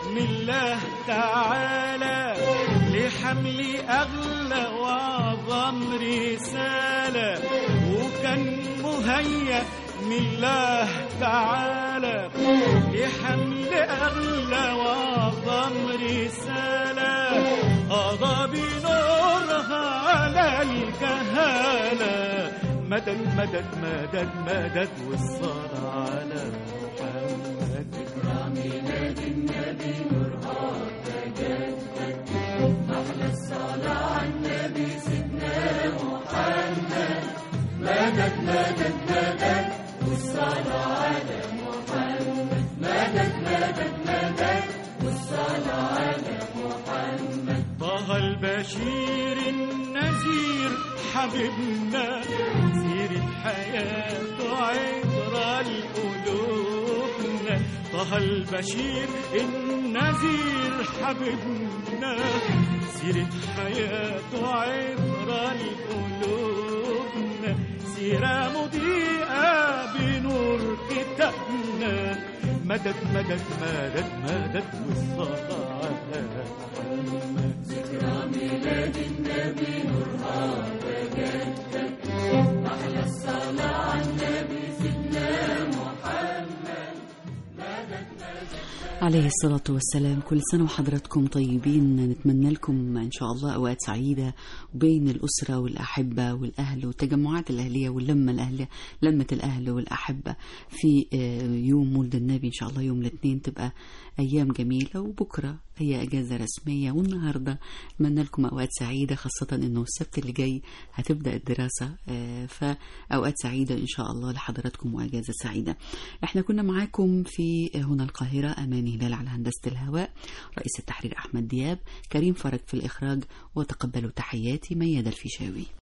[SPEAKER 15] من الله تعالى لحمل أغلى وأعظم رسالة وكان مهيأ من الله تعالى لحمل أغلى وأعظم رسالة قضى بنورها على الكهالة مدد مدد مدد مدد والصلاة على محمد
[SPEAKER 3] ميلاد النبي نورها تجدد أحلى الصلاة على النبي سيدنا محمد مدد مدد مدد والصلاة على محمد مدد مدد مدد والصلاة على محمد
[SPEAKER 15] طه البشير النذير حبيبنا سيرة حياته عبرة لقلوبنا طه البشير النذير حبيبنا سيرة حياته عبرة لقلوبنا سيرة مضيئة بنور كتابنا مدد مدد مدد مدد والصلاة على محمد
[SPEAKER 3] ذكرى ميلاد النبي نورها تجدد أحلى الصلاة على النبي سيدنا محمد مدد مدد
[SPEAKER 1] عليه الصلاة والسلام كل سنة وحضراتكم طيبين نتمنى لكم إن شاء الله أوقات سعيدة بين الأسرة والأحبة والأهل والتجمعات الأهلية واللمة الأهلية لمة الأهل والأحبة في آه، يوم مولد النبي إن شاء الله يوم الاثنين تبقى أيام جميلة وبكرة هي أجازة رسمية والنهاردة أتمنى لكم أوقات سعيدة خاصة إنه السبت اللي جاي هتبدأ الدراسة آه، فأوقات سعيدة إن شاء الله لحضراتكم وأجازة سعيدة إحنا كنا معاكم في هنا القاهرة أماني هلال على هندسة الهواء رئيس التحرير أحمد دياب كريم فرج في الإخراج وتقبلوا تحياتي ميادة الفيشاوي